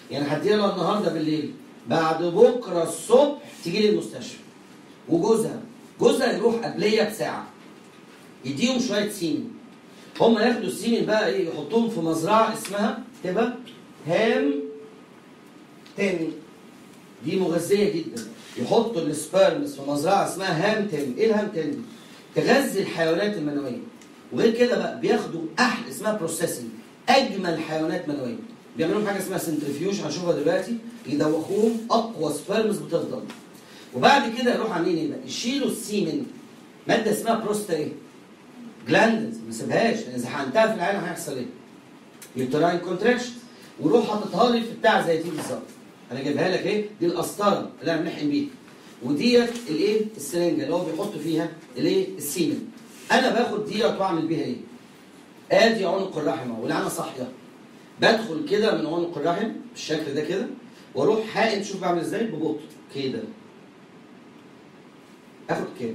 يعني هديها لها النهارده بالليل بعد بكره الصبح تيجي لي المستشفى وجوزها جوزها يروح قبليه بساعه يديهم شويه سيمن هم ياخدوا السيمن بقى ايه يحطوهم في مزرعه اسمها تبقى هام تاني دي مغذيه جدا يحطوا السبيرمز في مزرعه اسمها هام تاني ايه الهام تاني دي؟ تغذي الحيوانات المنويه وغير كده بقى بياخدوا احلى اسمها بروسيسنج اجمل حيوانات منويه بيعملوا لهم حاجه اسمها سنترفيوج هنشوفها دلوقتي يدوخوهم اقوى سبيرمز بتفضل وبعد كده يروحوا عاملين ايه بقى؟ يشيلوا السيمن ماده اسمها بروستا ايه؟ جلاندز ما سيبهاش لان اذا حقنتها في العين هيحصل ايه؟ يوتراين كونتراكشن وروح حاططها لي في بتاع زي دي بالظبط انا جايبها لك ايه؟ دي القسطره اللي انا بنحقن بيها وديت الايه؟ السرنجه اللي هو بيحط فيها الايه؟ السيمن انا باخد ديت واعمل بيها ايه؟ ادي عنق الرحم اهو والعانه صاحيه بدخل كده من عنق الرحم بالشكل ده كده واروح حاقن شوف بعمل ازاي ببطء كده اخد كام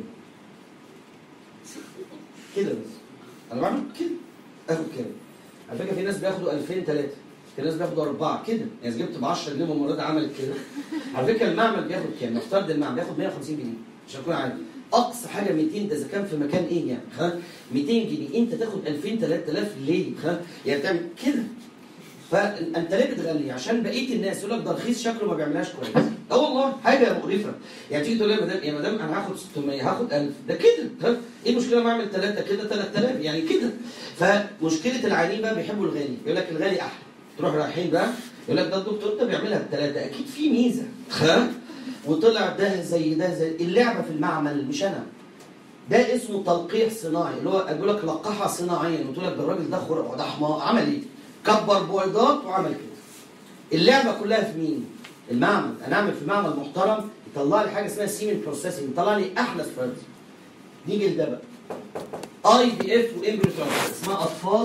كده بس انا بعمل كده اخد كام على فكره في ناس بياخدوا 2000 3 في ناس بياخدوا اربعه كده يعني جبت ب 10 جنيه المره دي عملت كده على فكره المعمل بياخد كام؟ نفترض المعمل بياخد 150 جنيه عشان اكون عارف اقصى حاجه 200 ده اذا كان في مكان ايه يعني خلاص 200 جنيه انت تاخد 2000 3000 ليه؟ خلاص يعني بتعمل كده فانت ليه بتغلي عشان بقيه الناس يقول لك ده رخيص شكله ما بيعملهاش كويس اه والله حاجه مقرفه يعني تيجي تقول لي يا مدام يا مدام انا هاخد 600 هاخد 1000 ده كده ها؟ ايه المشكله لما اعمل ثلاثه كده 3000 يعني كده فمشكله العيانين بقى بيحبوا الغالي يقول لك الغالي احلى تروح رايحين بقى يقول لك ده الدكتور ده بيعملها بثلاثه اكيد في ميزه ها وطلع ده زي ده زي اللعبه في المعمل مش انا ده اسمه تلقيح صناعي اللي هو بيقول لك لقحها صناعيا وتقول لك ده الراجل ده خرق ده حمار عمل ايه؟ كبر بويضات وعمل كده اللعبه كلها في مين؟ المعمل انا اعمل في معمل محترم يطلع لي حاجه اسمها سيمن بروسيسنج يطلع لي احلى سبيرمز نيجي لده بقى اي بي اف وامبريو اسمها اطفال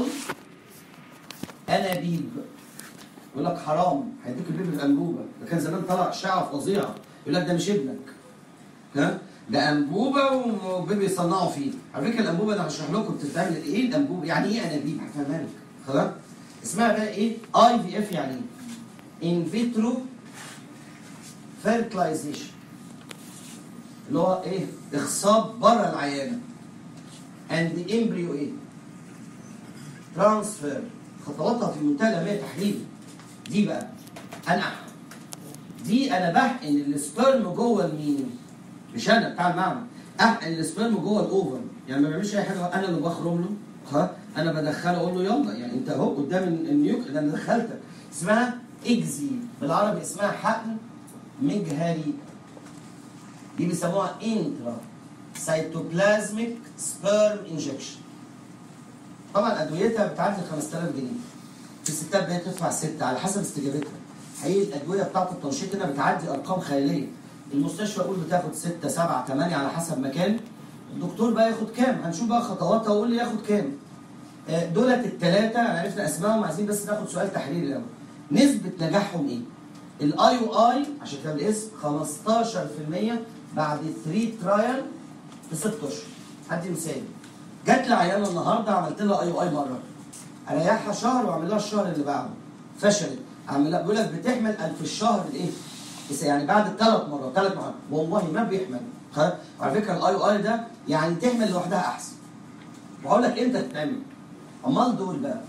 انابيب يقول لك حرام هيديك البيبي الانبوبه ده كان زمان طلع اشاعه فظيعه يقول لك ده مش ابنك ها ده انبوبه وبيبي يصنعوا فيه على فكره الانبوبه ده هشرح لكم بتتعمل ايه الانبوبه يعني ايه انابيب هفهمها لك خلاص اسمها بقى ايه اي في اف يعني ايه ان فيترو فيرتلايزيشن اللي هو ايه اخصاب بره العيانه اند امبريو ايه ترانسفير خطواتها في منتهى الاهميه تحليل دي بقى انا دي انا بحقن السبرم جوه المين مش انا بتاع المعمل احقن السبرم جوه الاوفر يعني ما بعملش اي حاجه انا اللي بخرم له ها انا بدخله اقول له يلا يعني انت اهو قدام النيوك ده انا دخلتك اسمها اجزي بالعربي اسمها حقن مجهري دي بيسموها انترا سيتوبلازميك سبيرم انجكشن طبعا ادويتها بتعدي 5000 جنيه في الستات بقت تدفع ستة على حسب استجابتها حقيقي الادويه بتاعت التنشيط هنا بتعدي ارقام خياليه المستشفى يقول بتاخد 6 7 8 على حسب مكان الدكتور بقى ياخد كام هنشوف بقى خطواتها ويقول لي ياخد كام آه، دولت الثلاثه عرفنا اسمائهم عايزين بس ناخد سؤال تحليلي الاول نسبه نجاحهم ايه الاي او اي عشان كده الاسم 15% بعد 3 ترايل في 6 اشهر ادي مثال جات لي عيانه النهارده عملت لها اي او اي مره اريحها شهر واعمل لها الشهر اللي بعده فشلت اعمل لها بيقول لك بتحمل في الشهر الايه؟ بس يعني بعد ثلاث مرات ثلاث مرات والله ما بيحمل خلاص؟ وعلى فكره الاي او اي ده يعني تحمل لوحدها احسن وهقول لك امتى تتعمل امال دول بقى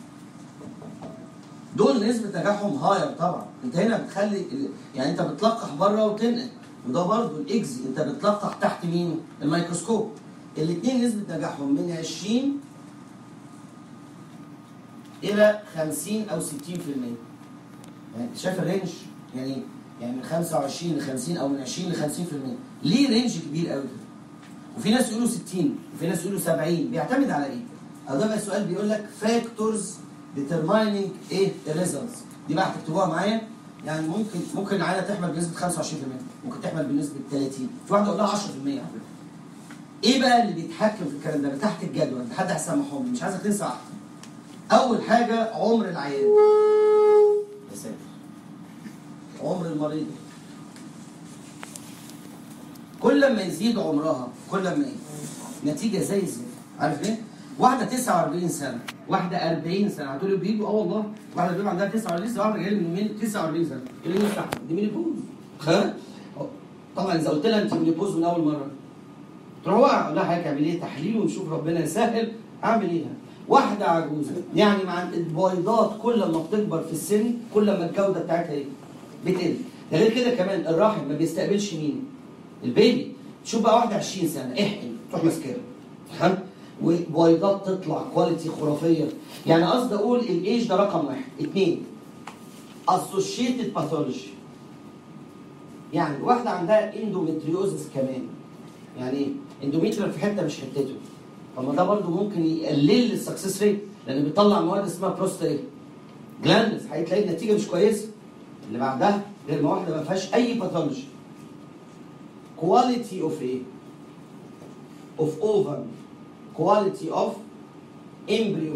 دول نسبة نجاحهم هاير طبعا انت هنا بتخلي ال- يعني انت بتلقح بره وتنقل وده برضه الاكزي انت بتلقح تحت مين؟ الميكروسكوب الاثنين نسبة نجاحهم من 20 الى 50 او 60% يعني شايف الرينج يعني يعني من 25 ل 50 او من 20 ل 50% ليه رينج كبير قوي كده؟ وفي ناس يقولوا 60 وفي ناس يقولوا 70 بيعتمد على ايه؟ او ده بقى السؤال بيقول لك فاكتورز determining ايه الريزلتس دي بقى هتكتبوها معايا يعني ممكن ممكن العيله تحمل بنسبه 25% ممكن تحمل بنسبه 30 في واحده اقول لها 10% على فكره ايه بقى اللي بيتحكم في الكلام ده تحت الجدول حد هيسمحهم لي مش عايزك تنسى واحده اول حاجه عمر العيان يا ساتر عمر المريض كل ما يزيد عمرها كل ما ايه نتيجه زي الزفت عارف ليه واحده 49 سنه واحده 40 سنه هتقولي بيجوا اه والله واحده بيبقى عندها 49 لسه واحده جايه من يومين 49 سنه تقول لي مستحيل دي مينيبوز ها طبعا اذا قلت لها انت مينيبوز من اول مره تروح واقع اقول لها حضرتك اعمل ايه تحليل ونشوف ربنا يسهل اعمل ايه واحده عجوزه يعني مع البويضات كل ما بتكبر في السن كل ما الجوده بتاعتها ايه بتقل ده غير كده كمان الرحم ما بيستقبلش مين البيبي شوف بقى واحده 20 سنه احقن تروح ماسكاها فهمت وبويضات تطلع كواليتي خرافيه يعني قصدي اقول الايج ده رقم واحد اثنين اسوشيتد باثولوجي يعني واحده عندها اندومتريوزس كمان يعني ايه اندوميتريال في حته مش حتته طب ما ده برضه ممكن يقلل لي السكسس ريت لان بيطلع مواد اسمها بروستا ايه جلاندز هتلاقي النتيجه مش كويسه اللي بعدها غير ما واحده ما فيهاش اي باثولوجي كواليتي اوف ايه اوف اوفر كواليتي اوف امبريو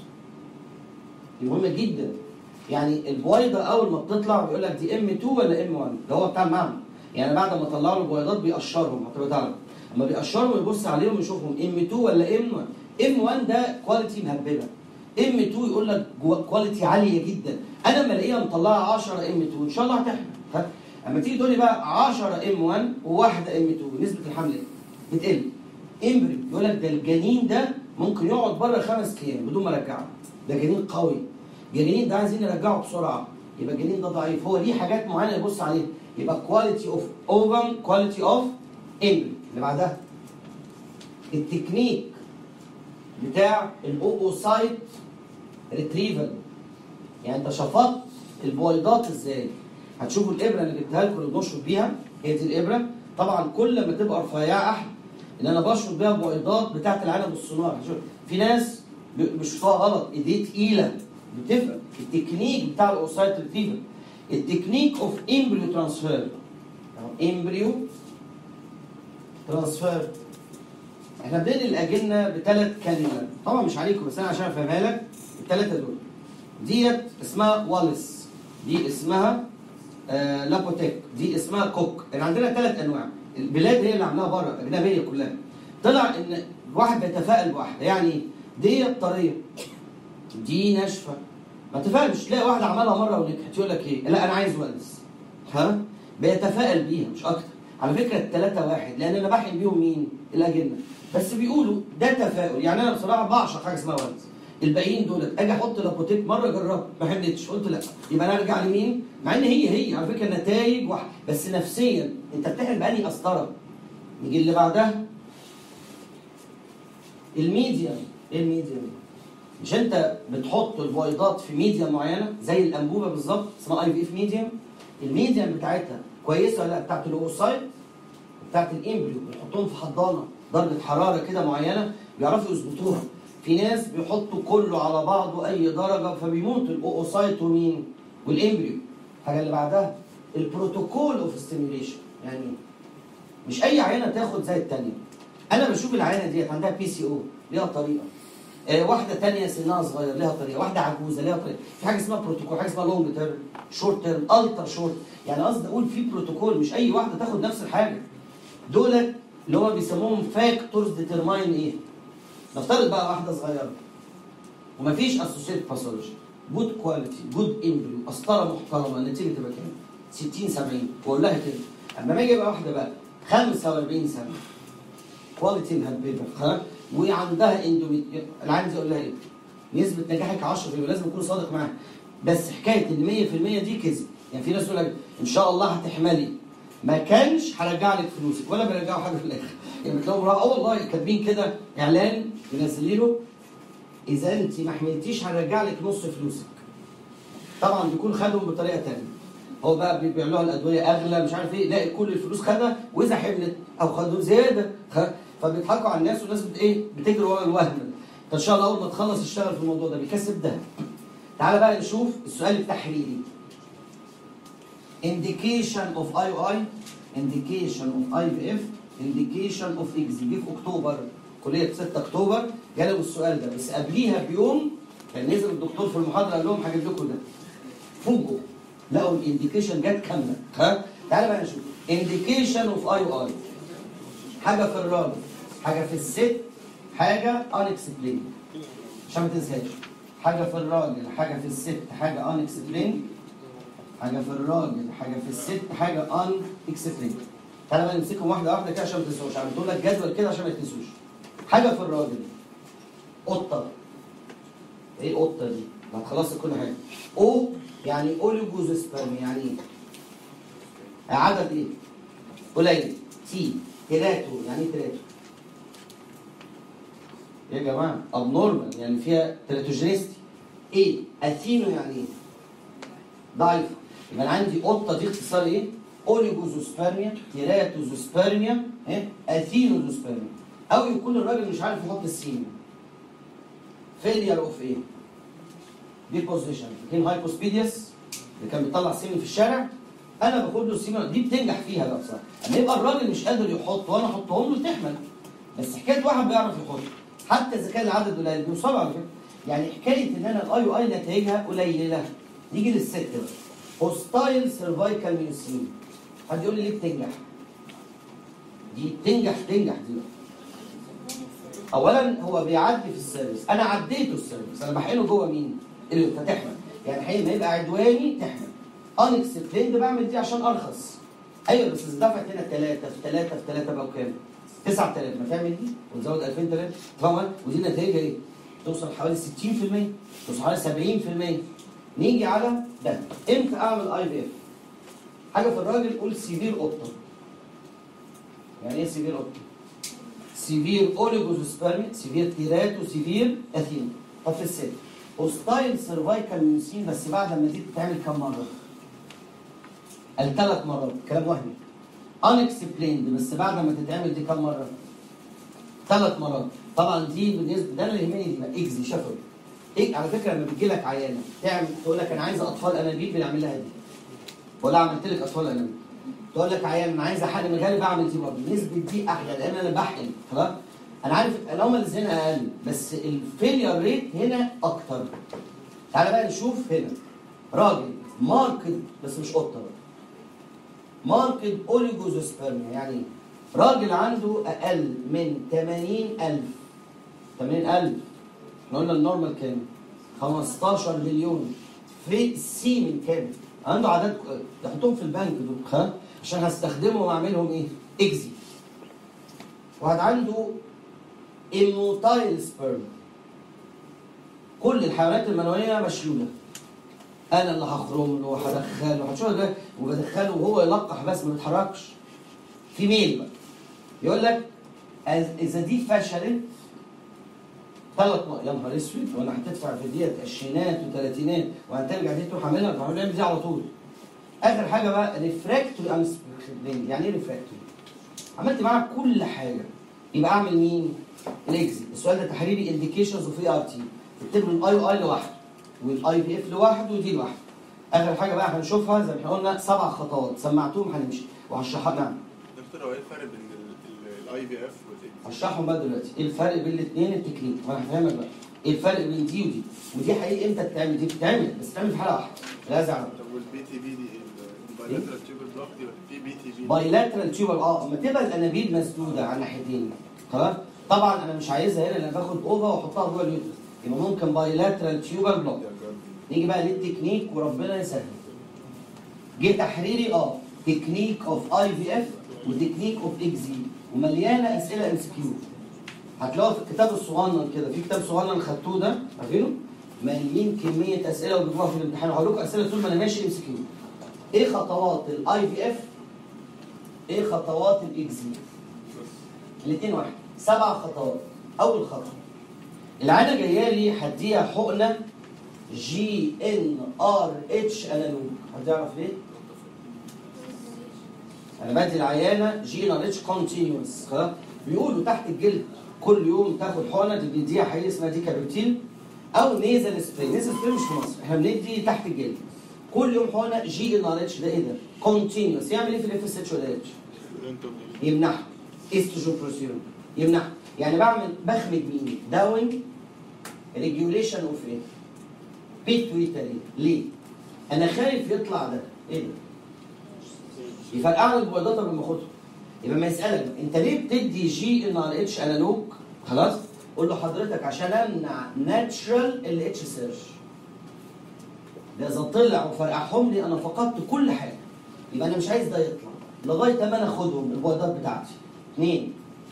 دي مهمه جدا يعني البويضه اول ما بتطلع بيقول لك دي ام 2 ولا ام 1 ده هو بتاع المعمل يعني بعد ما طلعوا البويضات بيقشرهم هتبقى تعرف اما بيقشرهم يبص عليهم يشوفهم ام 2 ولا ام 1 ام 1 ده كواليتي مهببه ام 2 يقول لك كواليتي عاليه جدا انا لما الاقيها مطلعه 10 ام 2 ان شاء الله هتحمل ها؟ اما تيجي تقول لي بقى 10 ام 1 وواحده ام 2 نسبه الحمل ايه؟ بتقل امبريو يقول لك ده الجنين ده ممكن يقعد بره خمس ايام بدون ما ارجعه ده جنين قوي الجنين ده عايزين نرجعه بسرعه يبقى الجنين ده ضعيف هو ليه حاجات معينه يبص عليها يبقى كواليتي اوف اوفم كواليتي اوف امبريو اللي بعدها التكنيك بتاع الاوبوسايت ريتريفل يعني انت شفطت البويضات ازاي هتشوفوا الابره اللي جبتها لكم اللي بنشفط بيها هي دي الابره طبعا كل ما تبقى رفيعه احلى ان انا بشفط بيها بويضات بتاعت العنب والصنار شوف في ناس بيشوفوها غلط ايديه تقيله بتفرق التكنيك بتاع الاوسايت ريتريفل التكنيك اوف امبريو ترانسفير امبريو ترانسفير احنا بننقل الاجنه بثلاث كلمات طبعا مش عليكم بس انا عشان افهمها لك الثلاثه دول ديت اسمها واليس دي اسمها آه لابوتيك دي اسمها كوك يعني عندنا ثلاث انواع البلاد هي اللي عاملاها بره اجنبيه كلها طلع ان واحد بيتفائل بواحده يعني ايه؟ ديت طريه دي ناشفه ما تفهمش تلاقي واحد عملها مره ونجحت يقول لك ايه لا انا عايز واليس ها بيتفائل بيها مش اكتر على فكره الثلاثه واحد لان انا بحن بيهم مين الاجنه بس بيقولوا ده تفاؤل يعني انا بصراحه بعشق حاجه اسمها واليس الباقيين دولت اجي احط لابوتيك مره جربت ما حملتش قلت لا يبقى انا ارجع لمين مع ان هي هي على فكره النتائج واحد بس نفسيا انت بتحلم باني قسطره نيجي اللي بعدها الميديم ايه الميديم مش انت بتحط البويضات في ميديم معينه زي الانبوبه بالظبط اسمها اي في اف ميديم الميديم بتاعتها كويسه ولا لا بتاعت الاوسايت بتاعت الامبريو بنحطهم في حضانه درجه حراره كده معينه بيعرفوا يظبطوها في ناس بيحطوا كله على بعضه اي درجه فبيموت الاوسايت ومين والامبريو الحاجه اللي بعدها البروتوكول اوف ستيميوليشن يعني مش اي عينه تاخد زي الثانيه انا بشوف العينه ديت عندها بي سي او ليها طريقه آه واحده ثانيه سنها صغير ليها طريقه واحده عجوزه ليها طريقه في حاجه اسمها بروتوكول حاجه اسمها لونج تيرم شورت تيرم التر شورت يعني قصدي اقول في بروتوكول مش اي واحده تاخد نفس الحاجه دول اللي هم بيسموهم فاكتورز ديترماين ايه نفترض بقى واحده صغيره ومفيش اسوشيت باثولوجي جود كواليتي جود امبريو قسطره محترمه النتيجه تبقى كام 60 70 واقول لها كده اما ما اجي بقى واحده بقى 45 سنه كواليتي مهببه ها وعندها اندوميتريوم انا عايز اقول لها ايه نسبه نجاحك 10 يبقى لازم اكون صادق معاها بس حكايه ان 100% دي كذب يعني في ناس تقول لك ان شاء الله هتحملي ما كانش هرجع لك فلوسك ولا بيرجعوا حاجه في الاخر يعني بتلاقوا اه والله كاتبين كده اعلان منزلينه اذا انت ما حملتيش هنرجع لك نص فلوسك طبعا بيكون خدهم بطريقه ثانيه هو بقى بيبيع لها الادويه اغلى مش عارف ايه لاقي كل الفلوس خدها واذا حملت او خدوا زياده فبيضحكوا على الناس والناس بت ايه بتجري ورا الوهم ان شاء الله اول ما تخلص اشتغل في الموضوع ده بيكسب ده تعالى بقى نشوف السؤال التحريري indication of IOI indication of IVF indication of IGZI جه في اكتوبر كليه 6 اكتوبر جالهم السؤال ده بس قبليها بيوم كان نزل الدكتور في المحاضره قال لهم هجيب لكم ده فوجئوا لقوا الانديكيشن جت كامله ها تعالى بقى نشوف انديكيشن اوف اي او اي حاجه في الراجل حاجه في الست حاجه unexplained عشان ما تنساش حاجه في الراجل حاجه في الست حاجه unexplained حاجه في الراجل حاجه في الست حاجه unexplained تعالى بقى نمسكهم واحده واحده كده عشان ما تنسوش عملت لك جدول كده عشان ما تنسوش حاجه في الراجل قطه ايه القطه دي؟ ما خلصت كل حاجه او يعني اوليجوزوسبرم يعني ايه؟ عدد ايه؟ قليل تي تلاتو يعني ايه تلاتو؟ يا جماعه ابنورمال يعني فيها تلاتوجينيستي ايه؟ اثينو يعني ايه؟ ضعيفه يبقى انا عندي قطه دي اختصار ايه؟ اوليجوزوسبرميا تيراتوزوسبرميا ايه؟ اثينوزوسبرميا او يكون الراجل مش عارف يحط السين فيلير اوف ايه؟ ديبوزيشن فاكرين هايبوسبيديوس اللي كان بيطلع سيمن في الشارع انا باخد له السيمن دي بتنجح فيها بقى بصراحه اما يبقى الراجل مش قادر يحط وانا احطهم له تحمل بس حكايه واحد بيعرف يحط حتى اذا كان العدد قليل بيوصلوا على فكره يعني حكايه ان انا الاي او اي نتائجها قليله نيجي للست بقى هوستايل سيرفايكال ميوسين حد يقول لي ليه بتنجح؟ دي تنجح تنجح دي بقى. اولا هو بيعدي في السيرفيس انا عديته السيرفيس انا بحقنه جوه مين؟ اللي فتحمل يعني حين ما يبقى عدواني تحمل انكسبليند بعمل دي عشان ارخص ايوه بس اذا دفعت هنا 3 في 3 في 3 بقوا كام؟ 9000 ما تعمل دي وتزود 2000 3 طبعا ودي نتائجها ايه؟ توصل حوالي 60% توصل حوالي 70% نيجي على ده امتى اعمل اي في اف؟ حاجه في الراجل قول سيفير قطه يعني ايه سيفير قطه؟ سيفير اوليجوزوسبرمي سيفير تيراتو سيفير اثينا طب في الست هوستايل سيرفايكال ميوسين بس بعد ما دي تتعمل كم مره؟ الثلاث مرات كلام وهمي unexplained بس بعد ما تتعمل دي كم مره؟ ثلاث مرات طبعا دي بالنسبه ده اللي يهمني دي بقى اكزي شفوي ايه على فكره لما بتجي لك عيانه تعمل تقول لك انا عايزه اطفال انابيب بنعمل لها دي ولا عملت لك اطفال انابيب تقول لك عيان انا عايز احقن مجالي بعمل دي برضه نسبه دي احلى لان انا بحقن خلاص انا عارف الانوماليز هنا اقل بس الفيلير ريت هنا اكتر تعالى بقى نشوف هنا راجل ماركت بس مش قطه بقى ماركت اوليجوزوسبرميا يعني ايه؟ راجل عنده اقل من 80000 80000 احنا قلنا النورمال كام؟ 15 مليون في السيمن كام؟ عنده عدد يحطهم في البنك دول خلاص عشان هستخدمهم واعملهم ايه؟ اكزي واحد عنده اموتايل سبرم كل الحيوانات المنويه مشلوله انا اللي هخرم له وهدخله هتشوف ده وبدخله وهو يلقح بس ما بيتحركش في ميل بقى يقول لك أز- اذا دي فشلت ثلاث نقط يا نهار اسود وانا هتدفع في ديت عشرينات وثلاثينات وهترجع دي تروح عاملها تروح عاملها دي على طول اخر حاجه بقى ريفراكتوري انسبكشن يعني ايه ريفراكتوري؟ عملت معاك كل حاجه يبقى اعمل مين؟ الاكزي السؤال ده تحريري انديكيشنز اوف اي ار تي اكتب له الاي او اي لوحده والاي بي اف لوحده ودي لوحده اخر حاجه بقى هنشوفها زي ما احنا قلنا سبع خطوات سمعتوهم هنمشي وهشرحها نعم دكتور هو ايه الفرق بين الاي بي اف هشرحهم بقى دلوقتي ايه الفرق بين الاثنين التكنيك وانا هفهمك بقى ايه الفرق بين دي ودي ودي حقيقي امتى تتعمل دي بتتعمل بس تتعمل في حاله واحده لازم اعرف طب والبي تي بي دي البايلاترال تيوبر بلوك دي ولا في بي تي بي بايلاترال تيوبر اه اما تبقى الانابيب مسدوده على الناحيتين خلاص طبعا انا مش عايزها هنا لان باخد اوفا واحطها جوه اليوترس يبقى ممكن بايلاترال تيوبر بلوك نيجي بقى للتكنيك وربنا يسهل جه تحريري اه تكنيك اوف اي في اف وتكنيك اوف اكزي ومليانه اسئله ام سي كيو هتلاقوها في الكتاب الصغنن كده في كتاب صغنن خدتوه ده عارفينه مليين كميه اسئله وبيجيبوها في الامتحان وهقول لكم اسئله طول ما انا ماشي ام سي كيو ايه خطوات الاي في اف ايه خطوات الاكزي الاثنين واحد سبع خطوات اول خطوه العاده جايه لي هديها حقنه جي ان ار اتش انالوج حد يعرف ليه؟ انا بدي العيانه جي ان ار اتش كونتينوس خلاص بيقولوا تحت الجلد كل يوم تاخد حقنه دي بنديها حقيقه اسمها دي كابوتين او نيزل سبراي نيزل سبراي مش في مصر احنا بندي تحت الجلد كل يوم حقنه جي ان ار اتش ده ايه ده؟ كونتينوس يعمل ايه في الاف اس اتش ولا اتش؟ يمنعها استروجين يمنعها يعني بعمل بخمد مين؟ داون ريجوليشن اوف ايه؟ بيتويتري ليه؟ انا خايف يطلع ده ايه ده؟ يفرقع لك البويضات قبل ما اخدها يبقى ما يسالك انت ليه بتدي جي ان ار اتش انالوج خلاص قول له حضرتك عشان امنع ناتشرال ال اتش سيرش ده اذا طلع وفرقعهم لي انا فقدت كل حاجه يبقى انا مش عايز ده يطلع لغايه ما انا اخدهم البويضات بتاعتي اثنين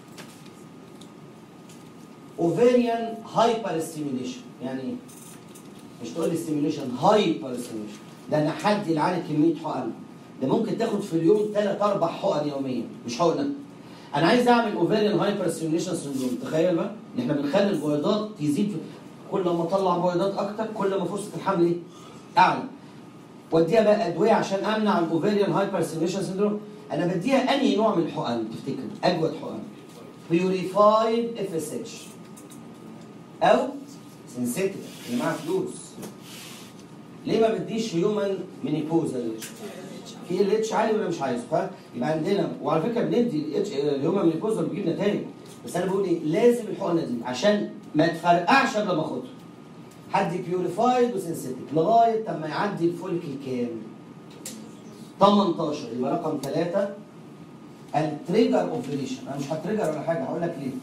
اوفيريان هايبر ستيميوليشن يعني ايه؟ مش تقول لي ستيميوليشن هايبر ستيميوليشن ده انا حدي العالي كميه حقن ده ممكن تاخد في اليوم ثلاث اربع حقن يوميا مش حقنه انا عايز اعمل اوفيريان هايبر ستيميوليشن سندروم تخيل بقى ان احنا بنخلي البويضات تزيد في كل ما اطلع بويضات اكتر كل ما فرصه الحمل ايه؟ اعلى واديها بقى ادويه عشان امنع الاوفيريان هايبر ستيميوليشن سندروم انا بديها انهي نوع من الحقن تفتكر اجود حقن بيوريفايد اف اس اتش او سنسيتيف اللي معاه فلوس ليه ما بديش هيومن مينيبوزال في ال اتش عالي ولا مش عايزه ها يبقى عندنا وعلى فكره بندي الاتش الهيومن مينيبوزال بيجيب نتائج بس انا بقول ايه لازم الحقنه دي عشان ما تفرقعش قبل ما اخدها حد بيوريفايد وسنسيتيف لغايه اما يعدي الفوليكل كام 18 يبقى رقم 3 التريجر اوبريشن انا مش هتريجر ولا حاجه هقول لك ليه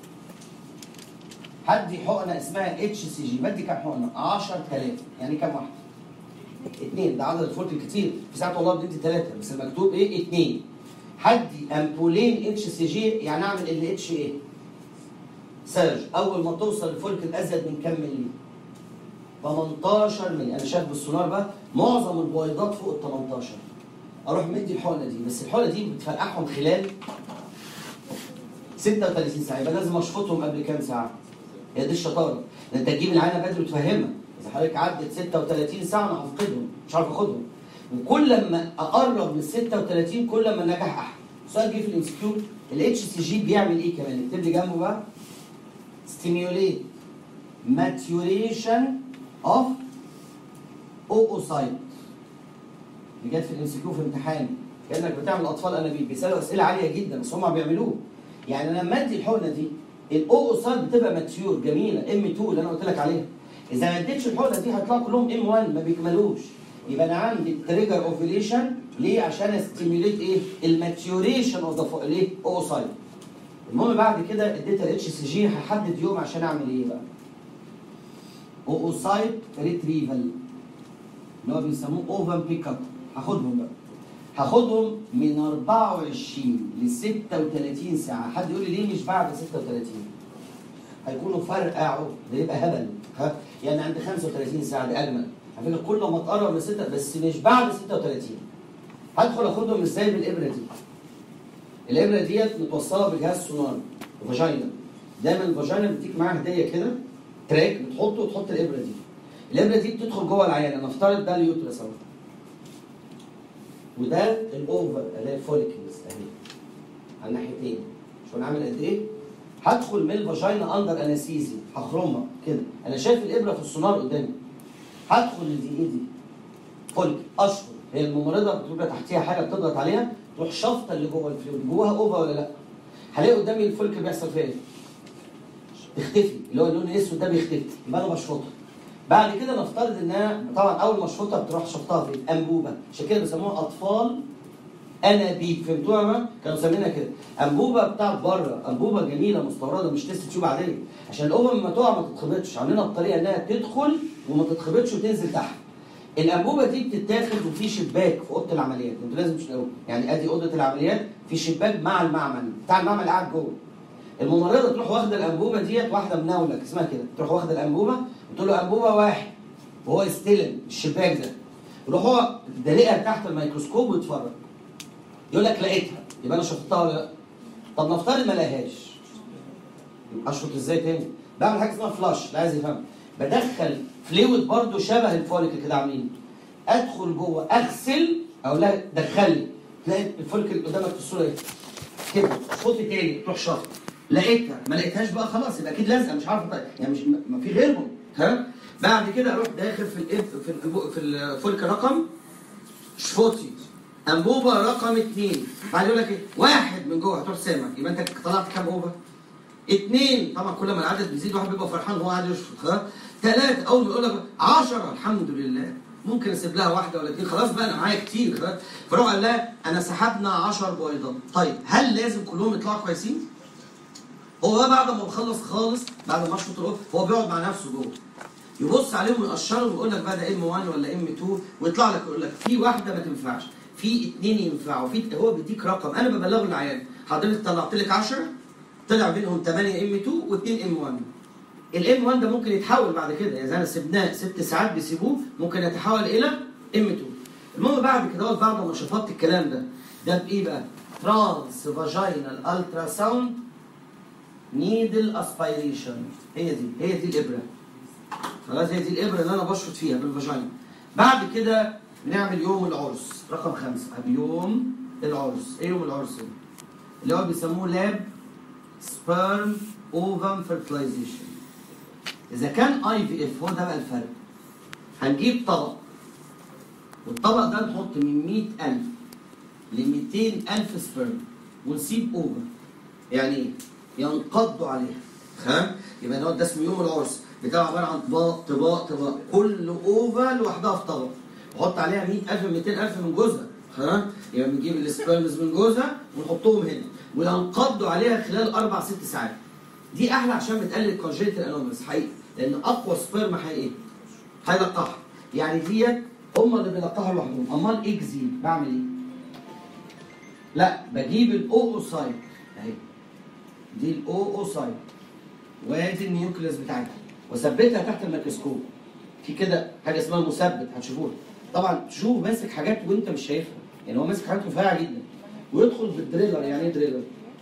هدي حقنه اسمها اتش سي جي بدي كام حقنه 10000 يعني كام واحده اثنين ده عدد الفولت الكتير في ساعات والله بندي ثلاثه بس المكتوب ايه اثنين هدي امبولين اتش سي جي يعني اعمل ال اتش ايه سيرج اول ما توصل الفولت الازيد من كام ملي 18 ملي انا شايف بالسونار بقى معظم البويضات فوق ال 18 اروح مدي الحقنه دي بس الحقنه دي بتفرقعهم خلال 36 ساعه يبقى لازم اشفطهم قبل كام ساعه هي دي الشطاره ده انت تجيب العينه بدري وتفهمها اذا حضرتك عدت 36 ساعه انا هفقدهم مش عارف اخدهم وكل ما اقرب من 36 كل ما النجاح احلى السؤال جه في الام كيو الاتش سي جي بيعمل ايه كمان اكتب لي جنبه بقى stimulate maturation of oocyte دي جت في الام سي كيو في امتحان كانك بتعمل اطفال انابيب بيسالوا اسئله عاليه جدا بس هم بيعملوه يعني لما ادي الحقنه دي الاوسايت بتبقى ماتيور جميله ام 2 اللي انا قلت لك عليها اذا ما اديتش الحقنه دي هيطلعوا كلهم ام 1 ما بيكملوش يبقى انا عندي تريجر اوفيليشن ليه عشان استيميوليت ايه الماتيوريشن اوف ذا الايه اوسايت المهم بعد كده اديتها الاتش سي جي هحدد يوم عشان اعمل ايه بقى اوسايت ريتريفال اللي هو بيسموه اوفن بيك اب هاخدهم بقى هاخدهم من 24 ل 36 ساعه حد يقول لي ليه مش بعد 36 هيكونوا فرقعوا ده يبقى هبل ها يعني عند 35 ساعه ده اجمل على فكره كل ما تقرب من 6 بس مش بعد 36 هدخل اخدهم ازاي بالابره دي الابره ديت متوصله بجهاز سونار فاجينا دايما الفاجينا بتديك معاها هديه كده تراك بتحطه وتحط الابره دي الابره دي بتدخل جوه العيان نفترض ده اليوترس اهو وده الاوفر اللي هي الفوليكلز اهي على الناحيتين شوف انا عامل قد ايه هدخل من الفاجينا اندر انستيزي هخرمها كده انا شايف الابره في السونار قدامي هدخل دي ايه دي فوليك اشهر هي الممرضه بتبقى تحتيها حاجه بتضغط عليها تروح شافطه اللي جوه الفلويد جواها اوفر ولا لا هلاقي قدامي الفوليك بيحصل فيها ايه تختفي اللي هو اللون الاسود ده بيختفي يبقى انا بشفطها بعد كده نفترض انها طبعا اول ما اشفطها بتروح شفطها في انبوبه عشان كده بيسموها اطفال انابيب فهمتوها بقى؟ كانوا مسمينها كده انبوبه بتاعت بره انبوبه جميله مستورده مش تيست تيوب عاديه عشان الامم لما تقع ما تتخبطش عاملينها بطريقه انها تدخل وما تتخبطش وتنزل تحت الانبوبه دي بتتاخد وفي شباك في اوضه العمليات انتوا لازم تشتغلوا يعني ادي اوضه العمليات في شباك مع المعمل بتاع المعمل قاعد جوه الممرضه تروح واخده الانبوبه ديت واحده مناولك اسمها كده تروح واخده الانبوبه وتقول له انبوبه واحد وهو يستلم الشباك ده يروح هو دلقها تحت الميكروسكوب ويتفرج يقول لك لقيتها يبقى انا شفتها ولا لا طب نفترض ما لقاهاش اشفط ازاي تاني بعمل حاجه اسمها فلاش اللي عايز يفهم بدخل فلويد برضو شبه الفوليكل كده عاملين ادخل جوه اغسل اقول لها دخلي تلاقي الفوليكل قدامك في الصوره ايه كده شوطي تاني تروح شاط لقيتها ما لقيتهاش بقى خلاص يبقى اكيد لازقه مش عارف أطلع. يعني مش ما في غيرهم ها بعد كده اروح داخل في الإب في ال في الفوليكل رقم شفوطي انبوبه رقم اثنين بعد يقول لك ايه واحد من جوه هتروح سامع يبقى انت طلعت كام اوفر اثنين طبعا كل ما العدد بيزيد واحد بيبقى فرحان وهو قاعد يشفط ها ثلاثه اول ما يقول لك 10 الحمد لله ممكن اسيب لها واحده ولا اثنين خلاص بقى انا معايا كتير خلاص فروح قال لها انا سحبنا 10 بويضات طيب هل لازم كلهم يطلعوا كويسين؟ هو بقى بعد ما بخلص خالص بعد ما اشفط الأوضة هو بيقعد مع نفسه جوه يبص عليهم ويقشرهم ويقول لك بقى ده ام 1 ولا ام 2 ويطلع لك يقول لك في واحده ما تنفعش في اثنين ينفعوا في هو بيديك رقم انا ببلغه العيان حضرتك طلعت لك 10 طلع بينهم 8 ام 2 و2 ام 1 الام 1 ده ممكن يتحول بعد كده يعني انا سبناه ست ساعات بيسيبوه ممكن يتحول الى ام 2 المهم بعد كده بعد ما شفطت الكلام ده ده بايه بقى؟ ترانس فاجينال الترا ساوند نيدل اسبيريشن هي دي هي دي الابره خلاص هي دي الابره اللي انا بشفط فيها بالفاجينا بعد كده بنعمل يوم العرس رقم خمسه يوم العرس ايه يوم العرس ده؟ اللي هو بيسموه لاب سبرم اوفم فيرتلايزيشن اذا كان اي في اف هو ده بقى الفرق هنجيب طبق والطبق ده نحط من 100000 ل 200000 سبرم ونسيب اوفر يعني ايه؟ ينقضوا عليها ها يبقى دوت ده اسمه يوم العرس بتاع عباره عن طباق طباق طباق كل اوفا لوحدها في طبق وحط عليها 100000 200000 من جوزها ها يبقى بنجيب السبرمز من جوزها ونحطهم هنا وينقضوا عليها خلال اربع ست ساعات دي احلى عشان بتقلل الكونجنتال انوماليز حقيقي لان اقوى سبرم هي ايه؟ هيلقحها يعني ديت هم اللي بيلقحوا لوحدهم امال اكزي بعمل ايه؟ لا بجيب الاوسايت اهي دي الاوسايت وادي النيوكليوس بتاعتها واثبتها تحت الميكروسكوب في كده حاجه اسمها مثبت هتشوفوها طبعا تشوف ماسك حاجات وانت مش شايفها يعني هو ماسك حاجات رفيعه جدا ويدخل بالدريلر يعني ايه دريلر؟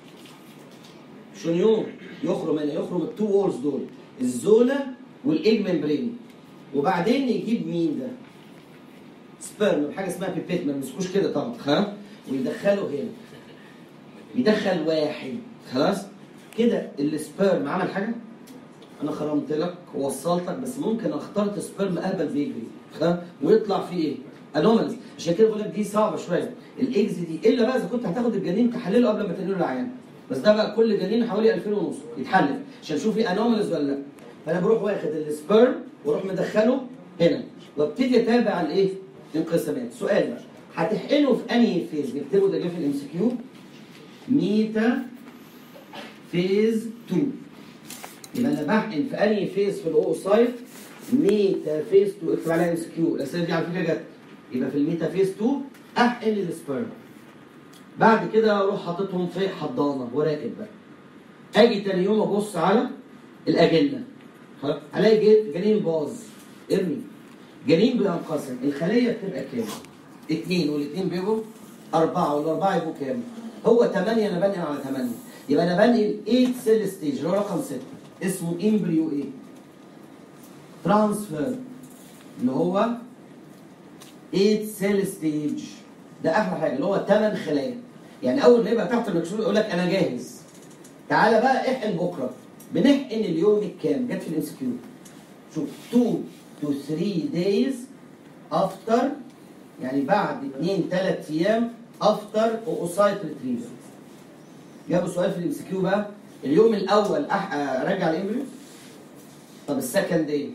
شنيور يخرم من يخرم التو وولز دول الزولا والايج ممبرين وبعدين يجيب مين ده؟ سبيرم بحاجه اسمها بيبيت ما تمسكوش كده طبعا خلاص ويدخله هنا يدخل واحد خلاص كده السبيرم عمل حاجه انا خرمت لك ووصلتك بس ممكن اخترت سبيرم اهبل بيجري خلاص ويطلع فيه ايه؟ انوماليز عشان كده بقول لك دي صعبه شويه الاكس دي الا بقى اذا كنت هتاخد الجنين تحلله قبل ما تنقله للعيان بس ده بقى كل جنين حوالي 2000 ونص يتحلل عشان اشوف في انوماليز ولا لا فانا بروح واخد السبيرم واروح مدخله هنا وابتدي اتابع الايه؟ الانقسامات سؤال بقى هتحقنه في انهي فيز؟ بيكتبوا ده جه في الام سي كيو ميتا فيز 2 يبقى انا بحقن في انهي فيز في الاوسايت ميتا فيز 2 اكتب عليها ام سي كيو الاسئله دي على فكره جت يبقى في الميتا فيز 2 احقن السبيرم بعد كده اروح حاططهم في حضانه وراقب بقى اجي تاني يوم ابص على الاجنه خلاص الاقي جي- جنين باظ ارمي جنين بينقسم الخليه بتبقى كام؟ اثنين والاثنين بيبقوا اربعه والاربعه يبقوا كام؟ هو 8 انا بنقل على 8 يبقى انا بنقل 8 سيل ستيج اللي هو رقم 6 اسمه امبريو ايه؟ ترانسفير اللي هو 8 سيل ستيج ده احلى حاجه اللي هو 8 خلايا يعني اول ما يبقى تحت المكشوف يقول لك انا جاهز تعالى بقى احقن بكره بنحقن اليوم الكام جت في الام كيو شوف 2 to 3 days after يعني بعد 2 3 ايام after oocyte retrieval جابوا سؤال في الام كيو بقى اليوم الاول أح... ارجع الامبريو طب السكند داي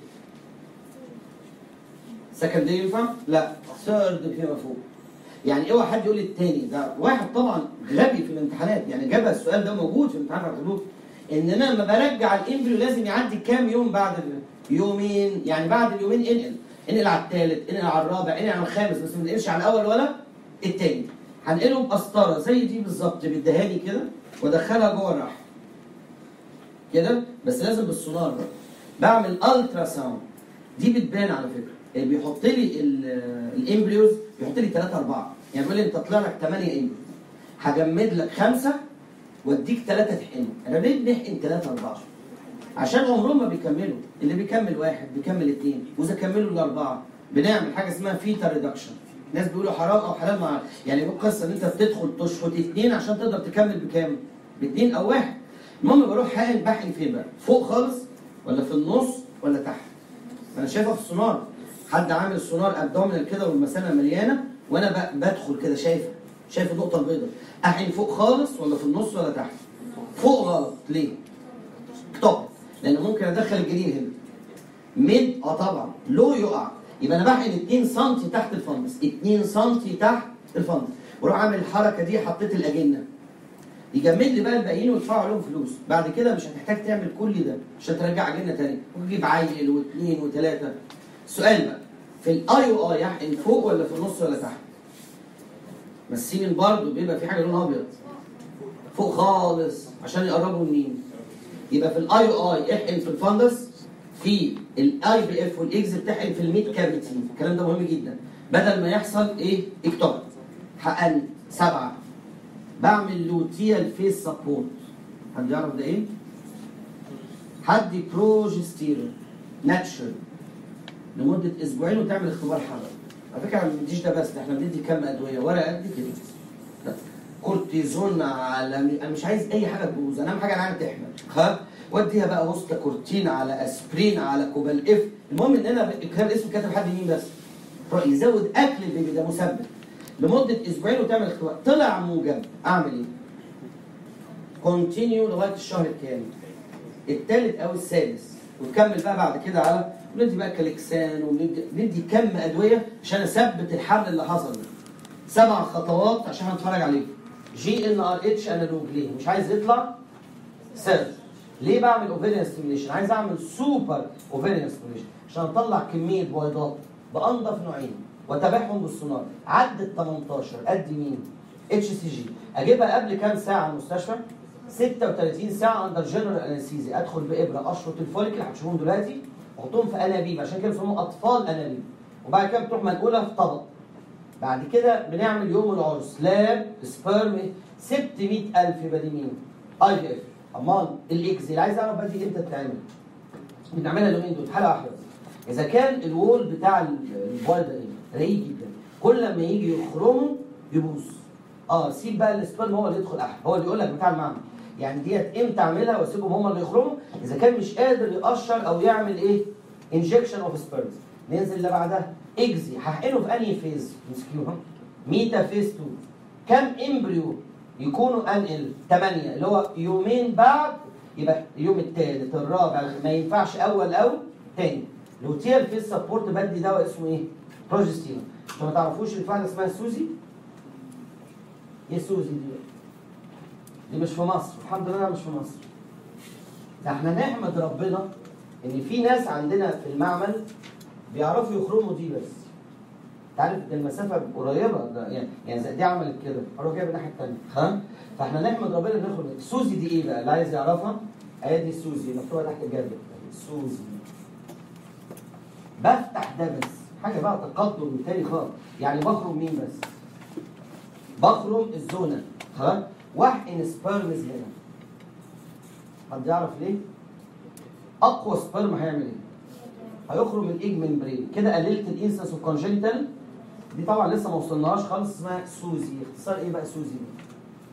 سكند داي ينفع؟ لا ثيرد فيما فوق يعني اوعى حد يقول لي التاني ده واحد طبعا غبي في الامتحانات يعني جاب السؤال ده موجود في الامتحان على الحدود ان انا لما برجع الامبريو لازم يعدي كام يوم بعد ال- يومين يعني بعد اليومين انقل انقل على الثالث انقل على الرابع انقل على الخامس بس ما تنقلش على الاول ولا التاني هنقله بقسطره زي دي بالظبط بيديهاني كده وادخلها جوه الرحم كده بس لازم بالسونار بقى بعمل الترا ساوند دي بتبان على فكره اللي بيحط لي ال- الامبريوز بيحط لي 3 4 يعني بيقول لي انت طلع لك 8 امبريو هجمد لك خمسه واديك ثلاثه تحقنهم انا ليه بنحقن 3 4 عشان عمرهم ما بيكملوا اللي بيكمل واحد بيكمل اثنين واذا كملوا الاربعه بنعمل حاجه اسمها فيتا ريدكشن ناس بيقولوا حرام او حلال مع يعني القصه ان انت بتدخل تشفط اثنين عشان تقدر تكمل بكام؟ باثنين او واحد المهم بروح حقن بحقن فين بقى؟ فوق خالص ولا في النص ولا تحت؟ انا شايفها في السونار حد عامل سونار ابدومينال كده والمثانه مليانه وانا ب- بدخل كده شايفه شايف النقطه البيضاء احقن فوق خالص ولا في النص ولا تحت؟ فوق غلط ليه؟ توب لان ممكن ادخل الجنين هنا ميد اه طبعا لو يقع يبقى انا بحقن 2 سم تحت الفندس 2 سم تحت الفندس واروح اعمل الحركه دي حطيت الاجنه يجمد لي بقى الباقيين ويدفعوا عليهم فلوس بعد كده مش هتحتاج تعمل كل ده عشان ترجع عجينه تاني ممكن تجيب عيل واثنين وثلاثه السؤال بقى في الاي او اي يحقن فوق ولا في النص ولا تحت؟ ما السيمن برضه بيبقى في حاجه لونها ابيض فوق خالص عشان يقربوا منين يبقى في الاي او اي احقن في الفندس في الاي بي اف والاكس بتحقن في الميد كافيتي الكلام ده مهم جدا بدل ما يحصل ايه اكتوب حقن سبعه بعمل لوتيال فيس سبورت حد يعرف ده ايه؟ حد بروجستيرون ناتشرال لمده اسبوعين وتعمل اختبار حراري على فكره ما بنديش ده بس ده احنا بندي كام ادويه ورقه قد كده لا. كورتيزون على انا مش عايز اي حاجه تبوظ انا اهم حاجه انا عايز تحمل ها وديها بقى هوستا كورتين على اسبرين على كوبال اف المهم ان انا كان الاسم كاتب حد مين بس يزود اكل البيبي ده مثبت لمده اسبوعين وتعمل اختبار طلع موجب اعمل ايه؟ كونتينيو لغايه الشهر الكام؟ الثالث او السادس وتكمل بقى بعد كده على بندي بقى كاليكسان وبندي ندي كم ادويه عشان اثبت الحمل اللي حصل ده سبع خطوات عشان هنتفرج عليهم جي ان ار اتش انالوج ليه؟ مش عايز يطلع سيرش ليه بعمل اوفيريان ستيميليشن؟ عايز اعمل سوبر اوفيريان ستيميليشن عشان اطلع كميه بويضات بانضف نوعين واتابعهم بالسونار عدت 18 قد مين؟ اتش سي جي اجيبها قبل كام ساعه المستشفى؟ 36 ساعه اندر جنرال انستيزي ادخل بابره اشرط الفوليكل هتشوفوهم دلوقتي واحطهم في انابيب عشان كده بيسموهم اطفال انابيب وبعد كده بتروح منقوله في طبق بعد كده بنعمل يوم العرس لاب سبرم 600000 يبقى دي مين؟ اي في اف امال الاكس اللي عايز اعرف بقى دي امتى تتعمل بنعملها اليومين دول حلقه واحده اذا كان الوول بتاع البويضه ايه؟ رقيق جدا كل لما يجي يخرمه يبوظ اه سيب بقى السبرم هو اللي يدخل احلى هو اللي يقول لك بتاع المعمل يعني ديت امتى اعملها واسيبهم هم اللي يخرموا اذا كان مش قادر يقشر او يعمل ايه انجكشن اوف سبيرمز ننزل اللي بعدها اجزي هحقنه في انهي فيز مسكيوها ميتا فيز 2 كم امبريو يكونوا انقل 8 اللي هو يومين بعد يبقى اليوم الثالث الرابع ما ينفعش اول او تاني لوتيال فيز سبورت بدي دواء اسمه ايه؟ بروجستيرون انتوا ما تعرفوش الفعله اسمها سوزي؟ ايه سوزي دي؟ دي مش في مصر الحمد لله مش في مصر ده احنا نحمد ربنا ان في ناس عندنا في المعمل بيعرفوا يخرموا دي بس تعرف ده المسافه قريبه ده يعني يعني زي دي عملت كده اروح جايب الناحيه الثانيه ها فاحنا نحمد ربنا ان نخرج سوزي دي ايه بقى اللي عايز يعرفها ادي سوزي مكتوبه تحت الجدول سوزي بفتح ده بس حاجه بقى تقدم تاني خالص يعني بخرم مين بس بخرم الزونه خلاص واحقن سبيرمز هنا حد يعرف ليه؟ اقوى سبيرم هيعمل ايه؟ هيخرج من الايج ممبرين كده قللت الانسنس اوف كونجنتال دي طبعا لسه ما وصلناهاش خالص اسمها سوزي اختصار ايه بقى سوزي دي؟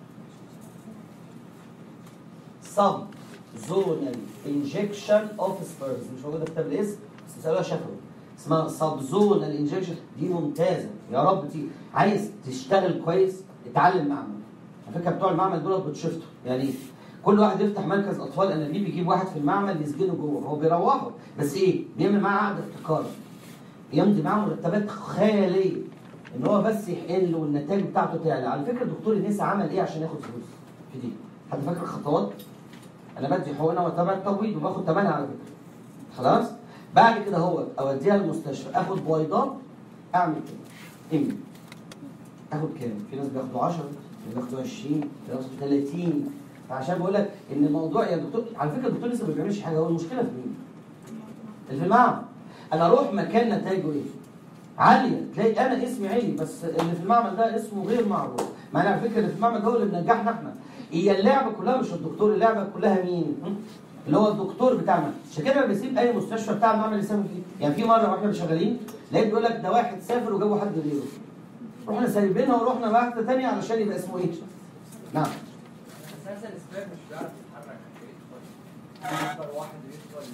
سب زونال انجكشن اوف سبيرمز مش موجوده في كتاب الاسم بس بيسالوها شفوي اسمها سب زونال انجكشن دي ممتازه يا رب تيجي عايز تشتغل كويس اتعلم معمل على فكره بتوع المعمل دول بتشفتوا يعني ايه؟ كل واحد يفتح مركز اطفال انابيب يجيب واحد في المعمل يسجنه جوه هو بيروحه بس ايه بيعمل معاه عقد احتكار يمضي معاه مرتبات خياليه ان هو بس يحقن له والنتائج بتاعته تعلى على فكره دكتور النساء عمل ايه عشان ياخد فلوس في دي حد فاكر الخطوات انا بدي حقنه واتابع التبويض وباخد ثمنها على فكره خلاص بعد كده هو اوديها المستشفى اخد بويضات اعمل كده امي اخد كام في ناس بياخدوا 10 في ناس بياخدوا 20 في ناس بياخدوا 30 فعشان بقول لك ان الموضوع يا دكتور على فكره الدكتور لسه ما بيعملش حاجه هو المشكله في مين؟ اللي في المعمل انا اروح مكان نتائجه ايه؟ عاليه تلاقي انا اسمي عالي بس اللي في المعمل ده اسمه غير معروف مع ان على فكره اللي في المعمل ده هو اللي بينجحنا احنا هي اللعبه كلها مش الدكتور اللعبه كلها مين؟ اللي هو الدكتور بتاعنا عشان كده بيسيب اي مستشفى بتاع المعمل يسافر فيه يعني في مره واحنا شغالين لقيت بيقول لك ده واحد سافر وجابوا حد غيره رحنا سايبينها ورحنا واحده ثانيه علشان يبقى اسمه ايه؟ نعم اساسا السباب مش بيعرف يتحرك اكبر واحد يدخل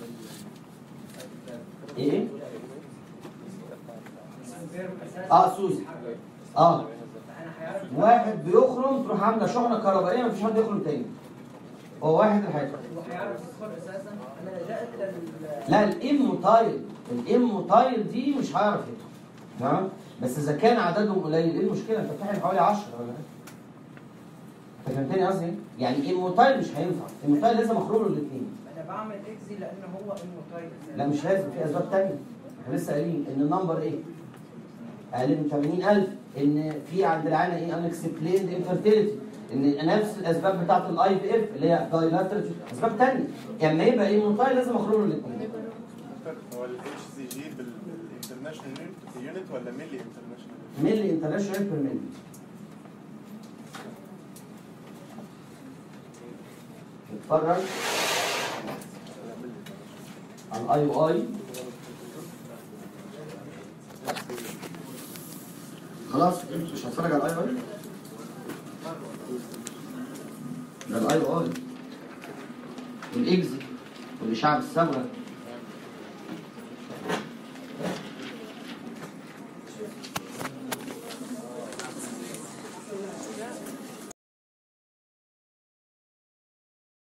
لل ايه؟ السباب اساسا اه سوزي اه انا هيعرف واحد بيخرم تروح عامله شحنه كهربائيه مفيش حد يخرم تاني هو واحد اللي هيدخل وهيعرف يدخل اساسا انا لجأت لل لا الام تايل الام تايل دي مش هيعرف يدخل تمام بس اذا كان عددهم قليل ايه المشكله انت بتحل حوالي 10 ولا حاجه انت فهمتني قصدي ايه؟ يعني الموتايل مش هينفع الموتايل لازم اخرج له الاثنين انا بعمل اكزي لان هو الموتايل لا مش لازم في اسباب تانية احنا لسه قايلين ان النمبر ايه؟ اقل من 80000 ان في عند العينه ايه انكسبليند انفيرتيليتي ان نفس الاسباب بتاعت الاي في اف اللي هي دايلاتر اسباب تانية اما يبقى ايه موتايل لازم اخرج له الاثنين هو الاتش سي جي بالانترناشونال يونت ولا ملي انترناشونال؟ ملي انترناشونال بير ملي نتفرج على الاي او اي خلاص مش هتفرج على الاي او اي ده الاي او اي والاكزي والاشعاع بالصبغه